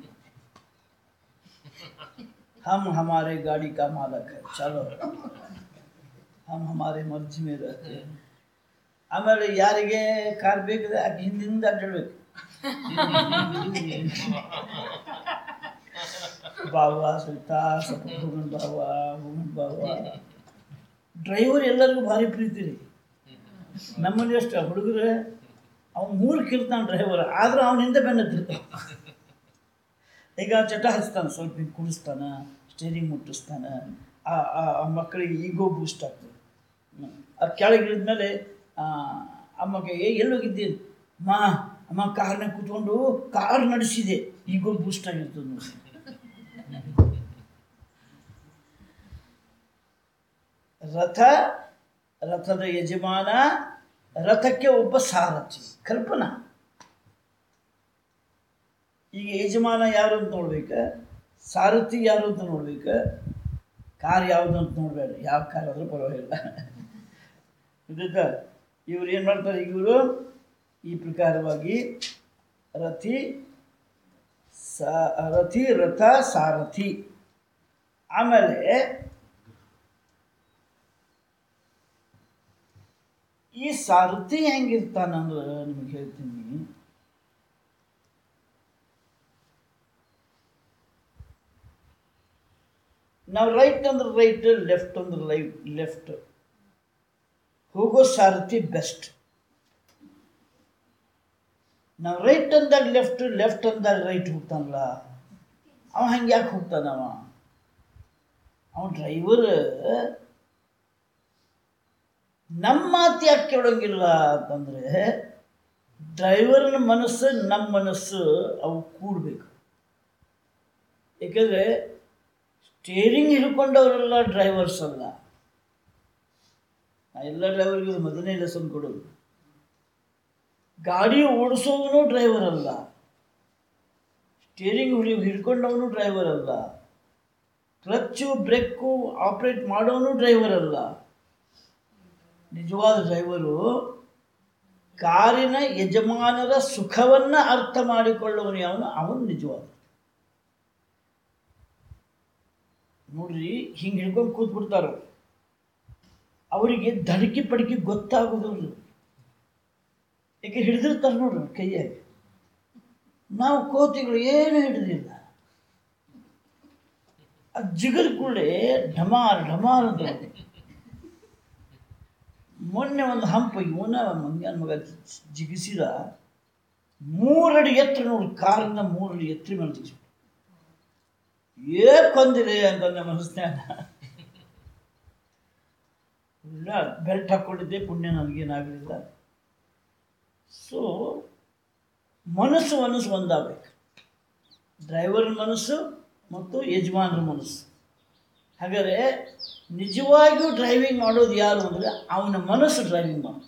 B: हम हमारे गाड़ी का मालक है चलो हम हमारे मर्जी में रहते हैं ಆಮೇಲೆ ಯಾರಿಗೆ ಕಾರ್ ಬೇಕಿದೆ ಆಕೆ ಹಿಂದಿಂದ ಅಡ್ಡಾಡ್ಬೇಕು ಬಾವ ಸುಲ್ತ ಸ್ವಲ್ಪ ಹೋಗನ್ ಬಾವ ಹೋಗನ್ ಬಾವ ಡ್ರೈವರ್ ಎಲ್ಲರಿಗೂ ಭಾರಿ ಪ್ರೀತಿ ರೀ ನಮ್ಮಲ್ಲಿ ಎಷ್ಟು ಹುಡುಗರು ಅವ್ನು ಮೂರು ಕಿರ್ತಾನೆ ಡ್ರೈವರ್ ಆದ್ರೆ ಅವನ ಹಿಂದೆ ಬೆನ್ನತ್ತಿರ್ತಾನೆ ಈಗ ಚಟ ಹಚ್ತಾನೆ ಸ್ವಲ್ಪ ಹಿಂಗೆ ಕುಡಿಸ್ತಾನೆ ಸ್ಟೇರಿಂಗ್ ಮುಟ್ಟಿಸ್ತಾನೆ ಆ ಆ- ಆ ಮಕ್ಕಳಿಗೆ ಈಗೋ ಬೂಸ್ಟ್ ಆಗ್ತದೆ ಹ್ಮ್. ಅದು ಕೆಳಗೆ ಇಳಿದ್ಮೇಲೆ ಅಮ್ಮಗೆ ಏ ಎಲ್ಲೋಗಿದ್ದೀನಿ ಮಾ ಅಮ್ಮ ಕಾರ್ನಾಗ ಕೂತ್ಕೊಂಡು ಕಾರ್ ನಡೆಸಿದೆ ಈಗೋ ಬೂಸ್ಟ್ ಆಗಿರ್ತದೆ ನೋಡಿ ರಥ ರಥದ ಯಜಮಾನ ರಥಕ್ಕೆ ಒಬ್ಬ ಸಾರಥಿ ಕಲ್ಪನಾ ಈಗ ಯಜಮಾನ ಯಾರು ಅಂತ ನೋಡ್ಬೇಕ ಸಾರಥಿ ಯಾರು ಅಂತ ನೋಡ್ಬೇಕ ಕಾರ್ ಯಾವುದು ಅಂತ ನೋಡಬೇಡ ಯಾವ ಕಾರ್ ಆದರೂ ಪರವಾಗಿಲ್ಲ ಇದಕ್ಕ ಇವ್ರು ಏನು ಮಾಡ್ತಾರೆ ಈಗ ಇವರು ಈ ಪ್ರಕಾರವಾಗಿ ರಥಿ ಸ ರಥಿ ರಥ ಸಾರಥಿ ಆಮೇಲೆ ಈ ಸಾರಥಿ ಹೆಂಗಿರ್ತಾನಂದ್ರೆ ನಿಮಗೆ ಹೇಳ್ತೀನಿ ನಾವು ರೈಟ್ ಅಂದ್ರೆ ರೈಟ್ ಲೆಫ್ಟ್ ಅಂದ್ರೆ ಲೈಟ್ ಲೆಫ್ಟ್ ಹೋಗೋ ಸಾರಥಿ ಬೆಸ್ಟ್ ನಾವು ರೈಟ್ ಅಂದಾಗ ಲೆಫ್ಟ್ ಲೆಫ್ಟ್ ಅಂದಾಗ ರೈಟ್ ಹೋಗ್ತಾನಲ್ಲ ಅವ ಹಂಗೆ ಯಾಕೆ ಹೋಗ್ತಾನವ ಅವ ಡ್ರೈವರ್ ನಮ್ಮ ಮಾತು ಯಾಕೆ ಕೇಳೋಂಗಿಲ್ಲ ಅಂತಂದರೆ ಡ್ರೈವರ್ನ ಮನಸ್ಸು ನಮ್ಮ ಮನಸ್ಸು ಅವು ಕೂಡಬೇಕು ಏಕೆಂದರೆ ಸ್ಟೇರಿಂಗ್ ಹಿಡ್ಕೊಂಡವರೆಲ್ಲ ಡ್ರೈವರ್ಸ್ ಅಲ್ಲ ನಾ ಎಲ್ಲ ಡ್ರೈವರ್ಗೆ ಇದು ಮೊದಲನೇ ಲೆಸನ್ ಕೊಡೋದು ಗಾಡಿ ಓಡಿಸೋವನು ಡ್ರೈವರ್ ಅಲ್ಲ ಸ್ಟೇರಿಂಗ್ ಹಿಡಿ ಹಿಡ್ಕೊಂಡವನು ಡ್ರೈವರ್ ಅಲ್ಲ ಕ್ಲಚ್ಚು ಬ್ರೇಕು ಆಪ್ರೇಟ್ ಮಾಡೋನು ಡ್ರೈವರ್ ಅಲ್ಲ ನಿಜವಾದ ಡ್ರೈವರು ಕಾರಿನ ಯಜಮಾನರ ಸುಖವನ್ನು ಅರ್ಥ ಮಾಡಿಕೊಳ್ಳುವನು ಅವನು ಅವನು ನಿಜವಾದ ನೋಡ್ರಿ ಹಿಂಗೆ ಹಿಡ್ಕೊಂಡು ಕೂತ್ಬಿಡ್ತಾರ ಅವರಿಗೆ ಧಡಕಿ ಪಡಕಿ ಗೊತ್ತಾಗೋದಿಲ್ಲ ಏಕೆ ಹಿಡಿದಿರ್ತಾರೆ ನೋಡ್ರಿ ಅವ್ರ ಕೈಯಾಗಿ ನಾವು ಕೋತಿಗಳು ಏನು ಹಿಡಿದಿಲ್ಲ ಅದು ಜಿಗರ್ ಕೂಡಲೇ ಢಮಾರ್ ಢಮಾರ್ ಅಂತ ಮೊನ್ನೆ ಒಂದು ಹಂಪ ಇವನ ಮಂಗ್ಯಾನ ಮಗ ಜಿಗಿಸಿದ ಮೂರಡಿ ಎತ್ತರ ನೋಡಿ ಕಾರಿಂದ ಮೂರಡಿ ಎತ್ತರ ಮೇಲೆ ಜಿಗಿಸ್ಬಿಟ್ಟು ಏಕೊಂದಿದೆ ಅಂತಂದ ಮನಸ್ನ್ಯಾಗ ಇಲ್ಲ ಬೆಲ್ಟ್ ಹಾಕ್ಕೊಂಡಿದ್ದೆ ಪುಣ್ಯ ನನಗೇನಾಗಲಿಲ್ಲ ಸೊ ಮನಸ್ಸು ಮನಸ್ಸು ಒಂದಾಗಬೇಕು ಡ್ರೈವರ್ ಮನಸ್ಸು ಮತ್ತು ಯಜಮಾನರ ಮನಸ್ಸು ಹಾಗಾದರೆ ನಿಜವಾಗಿಯೂ ಡ್ರೈವಿಂಗ್ ಮಾಡೋದು ಯಾರು ಅಂದರೆ ಅವನ ಮನಸ್ಸು ಡ್ರೈವಿಂಗ್ ಮಾಡೋದು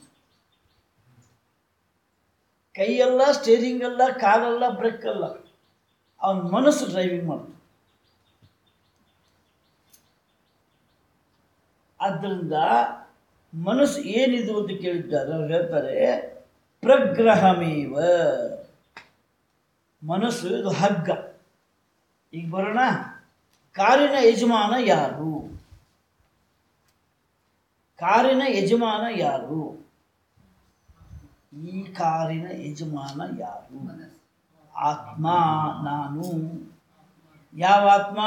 B: ಕೈಯಲ್ಲ ಸ್ಟೇರಿಂಗ್ ಅಲ್ಲ ಕಾಲಲ್ಲ ಬ್ರೇಕ್ ಅಲ್ಲ ಅವನ ಮನಸ್ಸು ಡ್ರೈವಿಂಗ್ ಮಾಡೋದು ಆದ್ದರಿಂದ ಮನಸ್ಸು ಏನಿದು ಅಂತ ಕೇಳಿದ್ದಾರೆ ಅವ್ರು ಹೇಳ್ತಾರೆ ಪ್ರಗ್ರಹಮೇವ ಮನಸ್ಸು ಇದು ಹಗ್ಗ ಈಗ ಬರೋಣ ಕಾರಿನ ಯಜಮಾನ ಯಾರು ಕಾರಿನ ಯಜಮಾನ ಯಾರು ಈ ಕಾರಿನ ಯಜಮಾನ ಯಾರು ಆತ್ಮ ನಾನು ಯಾವ ಆತ್ಮ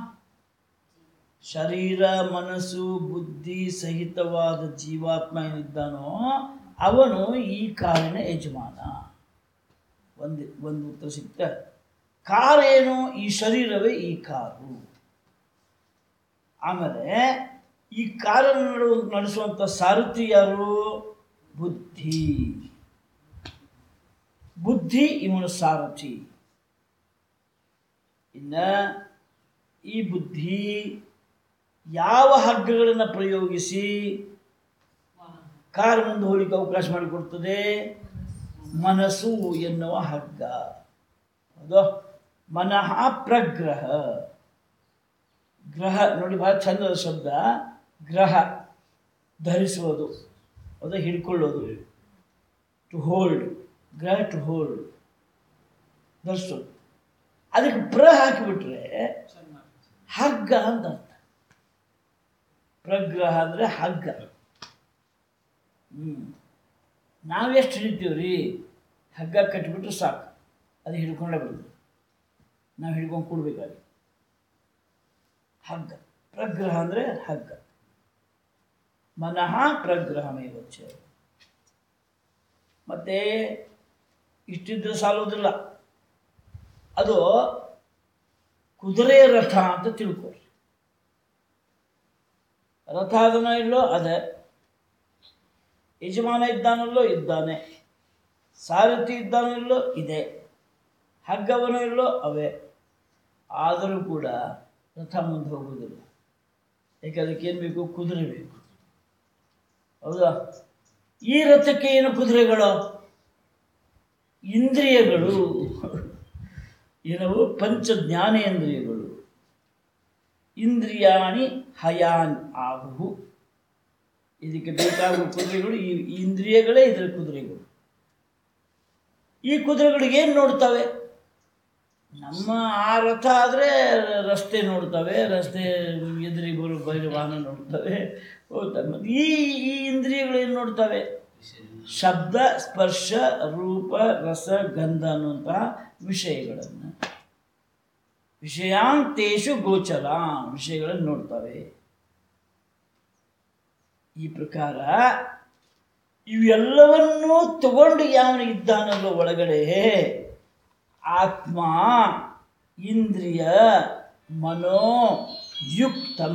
B: ಶರೀರ ಮನಸ್ಸು ಬುದ್ಧಿ ಸಹಿತವಾದ ಜೀವಾತ್ಮ ಏನಿದ್ದಾನೋ ಅವನು ಈ ಕಾರಿನ ಯಜಮಾನ ಒಂದು ಒಂದು ಉತ್ತರ ಸಿಗ್ತ ಕಾರ್ ಏನು ಈ ಶರೀರವೇ ಈ ಕಾರು ಆಮೇಲೆ ಈ ಕಾರನ್ನು ನಡು ನಡೆಸುವಂಥ ಸಾರಥಿ ಯಾರು ಬುದ್ಧಿ ಬುದ್ಧಿ ಇವನು ಸಾರಥಿ ಇನ್ನು ಈ ಬುದ್ಧಿ ಯಾವ ಹಗ್ಗಗಳನ್ನು ಪ್ರಯೋಗಿಸಿ ಕಾರ್ ಮುಂದೆ ಹೋಗ್ಲಿಕ್ಕೆ ಅವಕಾಶ ಮಾಡಿಕೊಡ್ತದೆ ಮನಸ್ಸು ಎನ್ನುವ ಹಗ್ಗ ಹೌದು ಮನಃ ಪ್ರಗ್ರಹ ಗ್ರಹ ನೋಡಿ ಭಾಳ ಚಂದದ ಶಬ್ದ ಗ್ರಹ ಧರಿಸುವುದು ಅದು ಹಿಡ್ಕೊಳ್ಳೋದು ಟು ಹೋಲ್ಡ್ ಗ್ರಹ ಟು ಹೋಲ್ಡ್ ಧರಿಸೋದು ಅದಕ್ಕೆ ಪ್ರ ಹಾಕಿಬಿಟ್ರೆ
C: ಚೆನ್ನಾಗಿ
B: ಹಗ್ಗ ಅಂತ ಅರ್ಥ ಪ್ರಗ್ರಹ ಅಂದರೆ ಹಗ್ಗ ಹ್ಞೂ ನಾವೆಷ್ಟು ಹಿಡಿತೀವಿ ರೀ ಹಗ್ಗ ಕಟ್ಟಿಬಿಟ್ರೆ ಸಾಕು ಅದು ಹಿಡ್ಕೊಂಡೇ ಬಿಡುತ್ತೆ ನಾವು ಹಿಡ್ಕೊಂಡು ಕೊಡ್ಬೇಕಾಗಿ ಹಗ್ಗ ಪ್ರಗ್ರಹ ಅಂದರೆ ಹಗ್ಗ ಮನಃ ಪ್ರಗ್ರಹಮೇವಚ್ಚ ಮತ್ತೆ ಇಷ್ಟಿದ್ರೆ ಸಾಲೋದಿಲ್ಲ ಅದು ಕುದುರೆ ರಥ ಅಂತ ತಿಳ್ಕೊಳ್ರಿ ರಥ ಅದನ್ನ ಇಲ್ಲೋ ಅದೇ ಯಜಮಾನ ಇದ್ದಾನಲ್ಲೋ ಇದ್ದಾನೆ ಸಾರಥಿ ಇದ್ದಾನೋ ಇಲ್ಲೋ ಇದೆ ಹಗ್ಗವನೋ ಇಲ್ಲೋ ಅವೇ ಆದರೂ ಕೂಡ ರಥ ಮುಂದೆ ಹೋಗುವುದಿಲ್ಲ ಯಾಕೆ ಅದಕ್ಕೆ ಏನು ಬೇಕು ಕುದುರೆ ಬೇಕು ಹೌದಾ ಈ ರಥಕ್ಕೆ ಏನು ಕುದುರೆಗಳು ಇಂದ್ರಿಯಗಳು ಏನವು ಪಂಚ ಜ್ಞಾನೇಂದ್ರಿಯಗಳು ಇಂದ್ರಿಯಾಣಿ ಹಯಾನ್ ಆಹುವು ಇದಕ್ಕೆ ಬೇಕಾಗುವ ಕುದುರೆಗಳು ಈ ಈ ಇಂದ್ರಿಯಗಳೇ ಇದರ ಕುದುರೆಗಳು ಈ ಕುದುರೆಗಳಿಗೆ ಏನು ನೋಡ್ತವೆ ನಮ್ಮ ಆ ರಥ ಆದರೆ ರಸ್ತೆ ನೋಡ್ತವೆ ರಸ್ತೆ ಎದುರಿಗೆ ಬರೋ ಬೈರು ವಾಹನ ನೋಡ್ತವೆ ಹೋಗ್ತವೆ ಮತ್ತು ಈ ಈ ಇಂದ್ರಿಯಗಳು ಏನು ನೋಡ್ತವೆ ಶಬ್ದ ಸ್ಪರ್ಶ ರೂಪ ರಸ ಗಂಧ ಅನ್ನುವಂತಹ ವಿಷಯಗಳನ್ನು ವಿಷಯಾಂತೇಶು ಗೋಚರ ವಿಷಯಗಳನ್ನು ನೋಡ್ತವೆ ಈ ಪ್ರಕಾರ ಇವೆಲ್ಲವನ್ನೂ ತಗೊಂಡು ಯಾವನು ಇದ್ದಾನಲ್ಲೋ ಒಳಗಡೆ ಆತ್ಮ ಇಂದ್ರಿಯ ಮನೋ ಯುಕ್ತಂ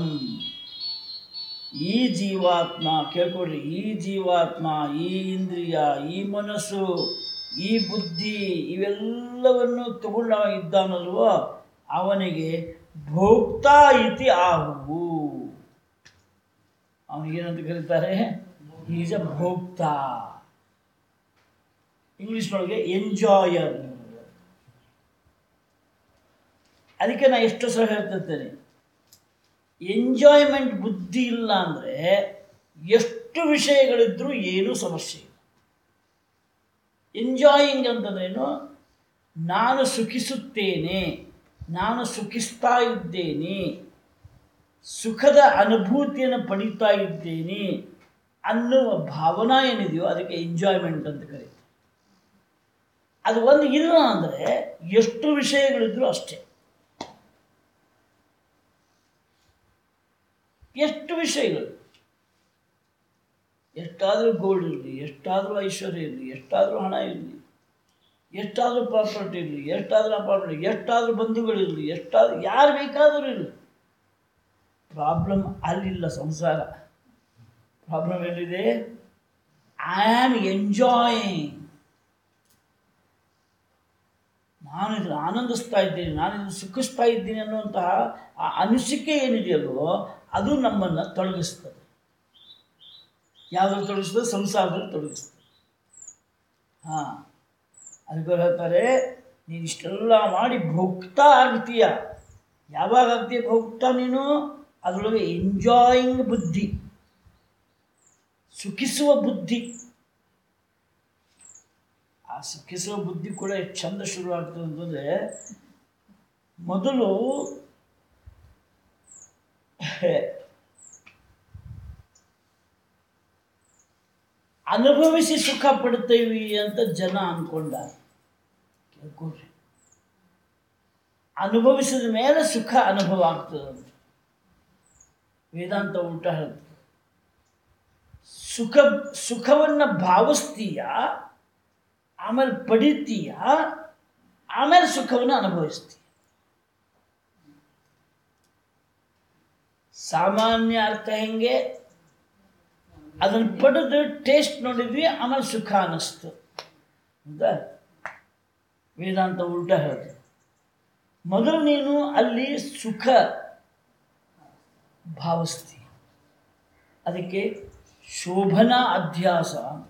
B: ಈ ಜೀವಾತ್ಮ ಕೇಳ್ಕೊಡ್ರಿ ಈ ಜೀವಾತ್ಮ ಈ ಇಂದ್ರಿಯ ಈ ಮನಸ್ಸು ಈ ಬುದ್ಧಿ ಇವೆಲ್ಲವನ್ನು ತಗೊಂಡು ಅವ ಇದ್ದಾನಲ್ವೋ ಅವನಿಗೆ ಭೋಕ್ತಾ ಇತಿ ಆಹುವು ಅವನಿಗೇನಂತ ಕರೀತಾರೆ ಈಸ್ ಅ ಭೋಕ್ತಾ ಇಂಗ್ಲೀಷ್ನೊಳಗೆ ಎಂಜಾಯರ್ ಅದಕ್ಕೆ ನಾನು ಎಷ್ಟು ಸಲ ಹೇಳ್ತಿರ್ತೇನೆ ಎಂಜಾಯ್ಮೆಂಟ್ ಬುದ್ಧಿ ಇಲ್ಲ ಅಂದರೆ ಎಷ್ಟು ವಿಷಯಗಳಿದ್ರೂ ಏನೂ ಸಮಸ್ಯೆ ಇಲ್ಲ ಎಂಜಾಯಿಂಗ್ ಅಂತಂದ್ರೇನು ನಾನು ಸುಖಿಸುತ್ತೇನೆ ನಾನು ಸುಖಿಸ್ತಾ ಇದ್ದೇನೆ ಸುಖದ ಅನುಭೂತಿಯನ್ನು ಪಡೀತಾ ಇದ್ದೇನೆ ಅನ್ನುವ ಭಾವನಾ ಏನಿದೆಯೋ ಅದಕ್ಕೆ ಎಂಜಾಯ್ಮೆಂಟ್ ಅಂತ ಕರೀತಾರೆ ಅದು ಒಂದು ಇಲ್ಲ ಅಂದರೆ ಎಷ್ಟು ವಿಷಯಗಳಿದ್ರು ಅಷ್ಟೇ ಎಷ್ಟು ವಿಷಯಗಳು ಎಷ್ಟಾದರೂ ಗೋಲ್ಡ್ ಇರಲಿ ಎಷ್ಟಾದರೂ ಐಶ್ವರ್ಯ ಇರಲಿ ಎಷ್ಟಾದರೂ ಹಣ ಇರಲಿ ಎಷ್ಟಾದರೂ ಪ್ರಾಪರ್ಟಿ ಇರಲಿ ಎಷ್ಟಾದರೂ ಅಪಾರ್ಟ್ಮೆಂಟ್ ಎಷ್ಟಾದರೂ ಬಂಧುಗಳಿರಲಿ ಎಷ್ಟಾದರೂ ಯಾರು ಬೇಕಾದರೂ ಇರಲಿ ಪ್ರಾಬ್ಲಮ್ ಅಲ್ಲಿಲ್ಲ ಸಂಸಾರ ಪ್ರಾಬ್ಲಮ್ ಎಲ್ಲಿದೆ ಐ ಆಮ್ ಎಂಜಾಯಿಂಗ್ ನಾನು ಇದನ್ನು ಆನಂದಿಸ್ತಾ ಇದ್ದೀನಿ ನಾನು ಇದನ್ನು ಸುಖಿಸ್ತಾ ಇದ್ದೀನಿ ಅನ್ನುವಂತಹ ಆ ಅನಿಸಿಕೆ ಏನಿದೆಯಲ್ವೋ ಅದು ನಮ್ಮನ್ನು ತೊಡಗಿಸ್ತದೆ ಯಾವುದ್ರಲ್ಲಿ ತೊಡಗಿಸ್ತದೆ ಸಂಸಾರದಲ್ಲಿ ತೊಡಗಿಸ್ತದೆ ಹಾಂ ಅದಕ್ಕೆ ಹೇಳ್ತಾರೆ ನೀನು ಇಷ್ಟೆಲ್ಲ ಮಾಡಿ ಭೋಗ್ತಾ ಆಗ್ತೀಯ ಯಾವಾಗ ಆಗ್ತೀಯ ಭೋಗ್ತಾ ನೀನು ಅದರೊಳಗೆ ಎಂಜಾಯಿಂಗ್ ಬುದ್ಧಿ ಸುಖಿಸುವ ಬುದ್ಧಿ ಆ ಸುಖಿಸುವ ಬುದ್ಧಿ ಕೂಡ ಎಷ್ಟು ಚಂದ ಶುರುವಾಗ್ತದೆ ಅಂತಂದರೆ ಮೊದಲು ಅನುಭವಿಸಿ ಸುಖ ಪಡ್ತೇವಿ ಅಂತ ಜನ ಅಂದ್ಕೊಂಡ ಕೇಳ್ಕೊಳ್ರಿ ಅನುಭವಿಸಿದ ಮೇಲೆ ಸುಖ ಅನುಭವ ಆಗ್ತದಂತೆ ವೇದಾಂತ ಉಲ್ಟ ಹೇಳ್ತದೆ ಸುಖ ಸುಖವನ್ನು ಭಾವಿಸ್ತೀಯ ಆಮೇಲೆ ಪಡಿತೀಯ ಆಮೇಲೆ ಸುಖವನ್ನು ಅನುಭವಿಸ್ತೀಯ ಸಾಮಾನ್ಯ ಅರ್ಥ ಹೆಂಗೆ ಅದನ್ನು ಪಡೆದು ಟೇಸ್ಟ್ ನೋಡಿದ್ವಿ ಆಮೇಲೆ ಸುಖ ಅನ್ನಿಸ್ತು ಹೌದಾ ವೇದಾಂತ ಉಲ್ಟ ಹೇಳ್ತದೆ ಮೊದಲು ನೀನು ಅಲ್ಲಿ ಸುಖ ಭಾವಿಸ್ತೀಯ ಅದಕ್ಕೆ ಶೋಭನಾ ಅಧ್ಯಾಸ ಅಂತ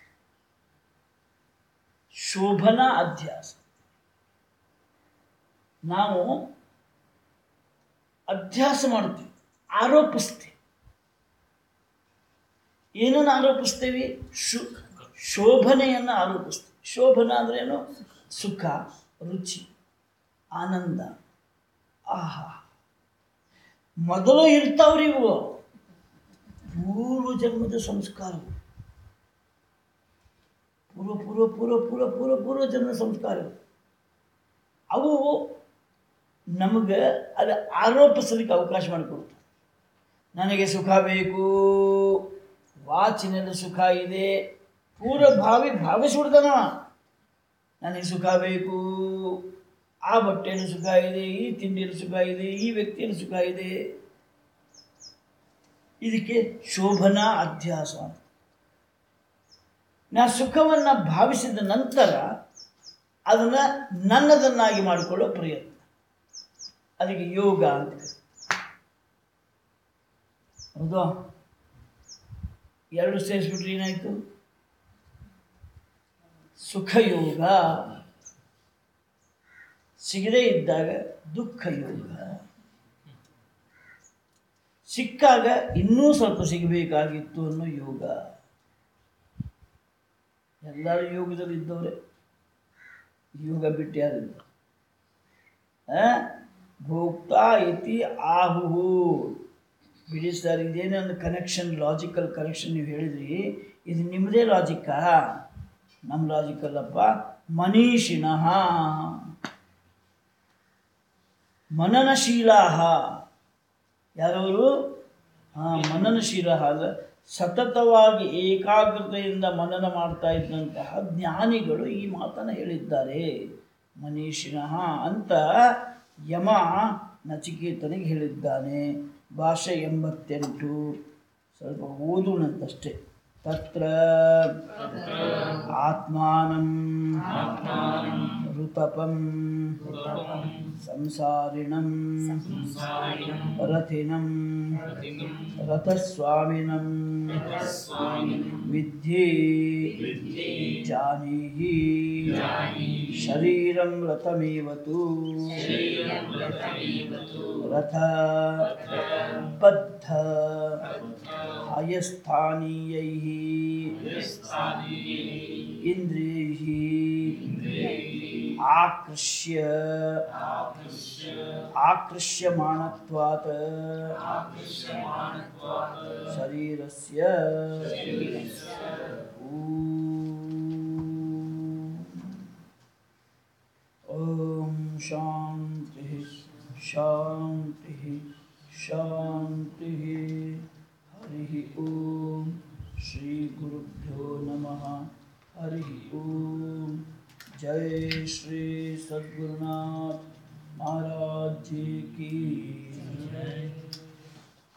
B: ಶೋಭನಾ ಅಧ್ಯಾಸ ನಾವು ಅಧ್ಯಾಸ ಮಾಡ್ತೀವಿ ಆರೋಪಿಸ್ತೀವಿ ಏನನ್ನು ಆರೋಪಿಸ್ತೇವೆ ಶು ಶೋಭನೆಯನ್ನು ಆರೋಪಿಸ್ತೀವಿ ಶೋಭನ ಅಂದ್ರೆ ಏನು ಸುಖ ರುಚಿ ಆನಂದ ಆಹಾ ಮೊದಲು ಇರ್ತಾವ್ರಿ ಇವು ಪೂರ್ವ ಜನ್ಮದ ಸಂಸ್ಕಾರವು ಪೂರ್ವ ಪೂರ್ವ ಪೂರ್ವ ಪೂರ್ವ ಪೂರ್ವ ಪೂರ್ವ ಜನ್ಮ ಸಂಸ್ಕಾರವು ಅವು ನಮಗೆ ಅದು ಆರೋಪಿಸಲಿಕ್ಕೆ ಅವಕಾಶ ಮಾಡಿಕೊಡ್ತವೆ ನನಗೆ ಸುಖ ಬೇಕು ವಾಚಿನಲ್ಲಿ ಸುಖ ಇದೆ ಪೂರ್ವ ಭಾವಿ ಭಾವಿಸ್ಬಿಡ್ತಾನವ ನನಗೆ ಸುಖ ಬೇಕು ಆ ಬಟ್ಟೆಯಲ್ಲಿ ಸುಖ ಇದೆ ಈ ತಿಂಡಿಯಲ್ಲಿ ಸುಖ ಇದೆ ಈ ವ್ಯಕ್ತಿಯಲ್ಲಿ ಸುಖ ಇದೆ ಇದಕ್ಕೆ ಶೋಭನಾ ಅಧ್ಯಾಸ ಅಂತ ನಾ ಸುಖವನ್ನು ಭಾವಿಸಿದ ನಂತರ ಅದನ್ನು ನನ್ನದನ್ನಾಗಿ ಮಾಡಿಕೊಳ್ಳೋ ಪ್ರಯತ್ನ ಅದಕ್ಕೆ ಯೋಗ ಅಂತ ಹೌದು ಎರಡು ಸೇರಿಸ್ಬಿಟ್ರೆ ಏನಾಯಿತು ಸುಖ ಯೋಗ ಸಿಗದೇ ಇದ್ದಾಗ ದುಃಖ ಯೋಗ ಸಿಕ್ಕಾಗ ಇನ್ನೂ ಸ್ವಲ್ಪ ಸಿಗಬೇಕಾಗಿತ್ತು ಅನ್ನೋ ಯೋಗ ಎಲ್ಲರೂ ಯೋಗದಲ್ಲಿ ಇದ್ದವರೇ ಯೋಗ ಬಿಟ್ಟು ಯಾರಿಲ್ಲ ಆ? ಭೋಕ್ತಾ ಇತಿ ಆಹುಹು ಬಿಡಿ ಸರ್ ಇದೇನೇ ಒಂದು ಕನೆಕ್ಷನ್ ಲಾಜಿಕಲ್ ಕನೆಕ್ಷನ್ ನೀವು ಹೇಳಿದ್ರಿ ಇದು ನಿಮ್ಮದೇ ಲಾಜಿಕ್ಕಾ ನಮ್ಮ ಲಾಜಿಕ್ ಅಲ್ಲಪ್ಪ ಮನೀಷಿಣಃ ಮನನಶೀಲಾ ಯಾರವರು ಹಾಂ ಮನನಶೀಲ ಅಲ್ಲ ಸತತವಾಗಿ ಏಕಾಗ್ರತೆಯಿಂದ ಮನನ ಮಾಡ್ತಾ ಇದ್ದಂತಹ ಜ್ಞಾನಿಗಳು ಈ ಮಾತನ್ನು ಹೇಳಿದ್ದಾರೆ ಮನೀಷಿಣಃ ಅಂತ ಯಮ ನಚಿಕೇತನಿಗೆ ಹೇಳಿದ್ದಾನೆ ಭಾಷೆ ಎಂಬತ್ತೆಂಟು ಸ್ವಲ್ಪ ಓದೋಣಂತಷ್ಟೇ ತತ್ರ ಆತ್ಮಾನಂ ಋತಪಂ ಸಂಸಾರಿಣಂ ರಥಿನಂ ರಥಸ್ವಾಮಿನಂ ವಿದ್ಯೆ ಜಾನೀಹಿ ಶರೀರಂ ರಥಮೇವ ತು ರಥ ಬದ್ಧ ಹಯಸ್ಥಾನೀಯೈಃ ಇಂದ್ರಿಯೈಃ ಆಕೃಷ್ಯ ಆಕೃಷ್ಯಮಾಣತ್ವಾತ್ ಶರೀರಸ್ಯ ಊ. ಶಾಂತಿ ಶಾಂತಿ ಹರಿ ಓಂ ಶ್ರೀ ಗುರುಭ್ಯೋ ನಮಃ ಹರಿ ಓಂ ಜೈ ಶ್ರೀ ಸದ್ಗುರುನಾಥ महाराज जी की जय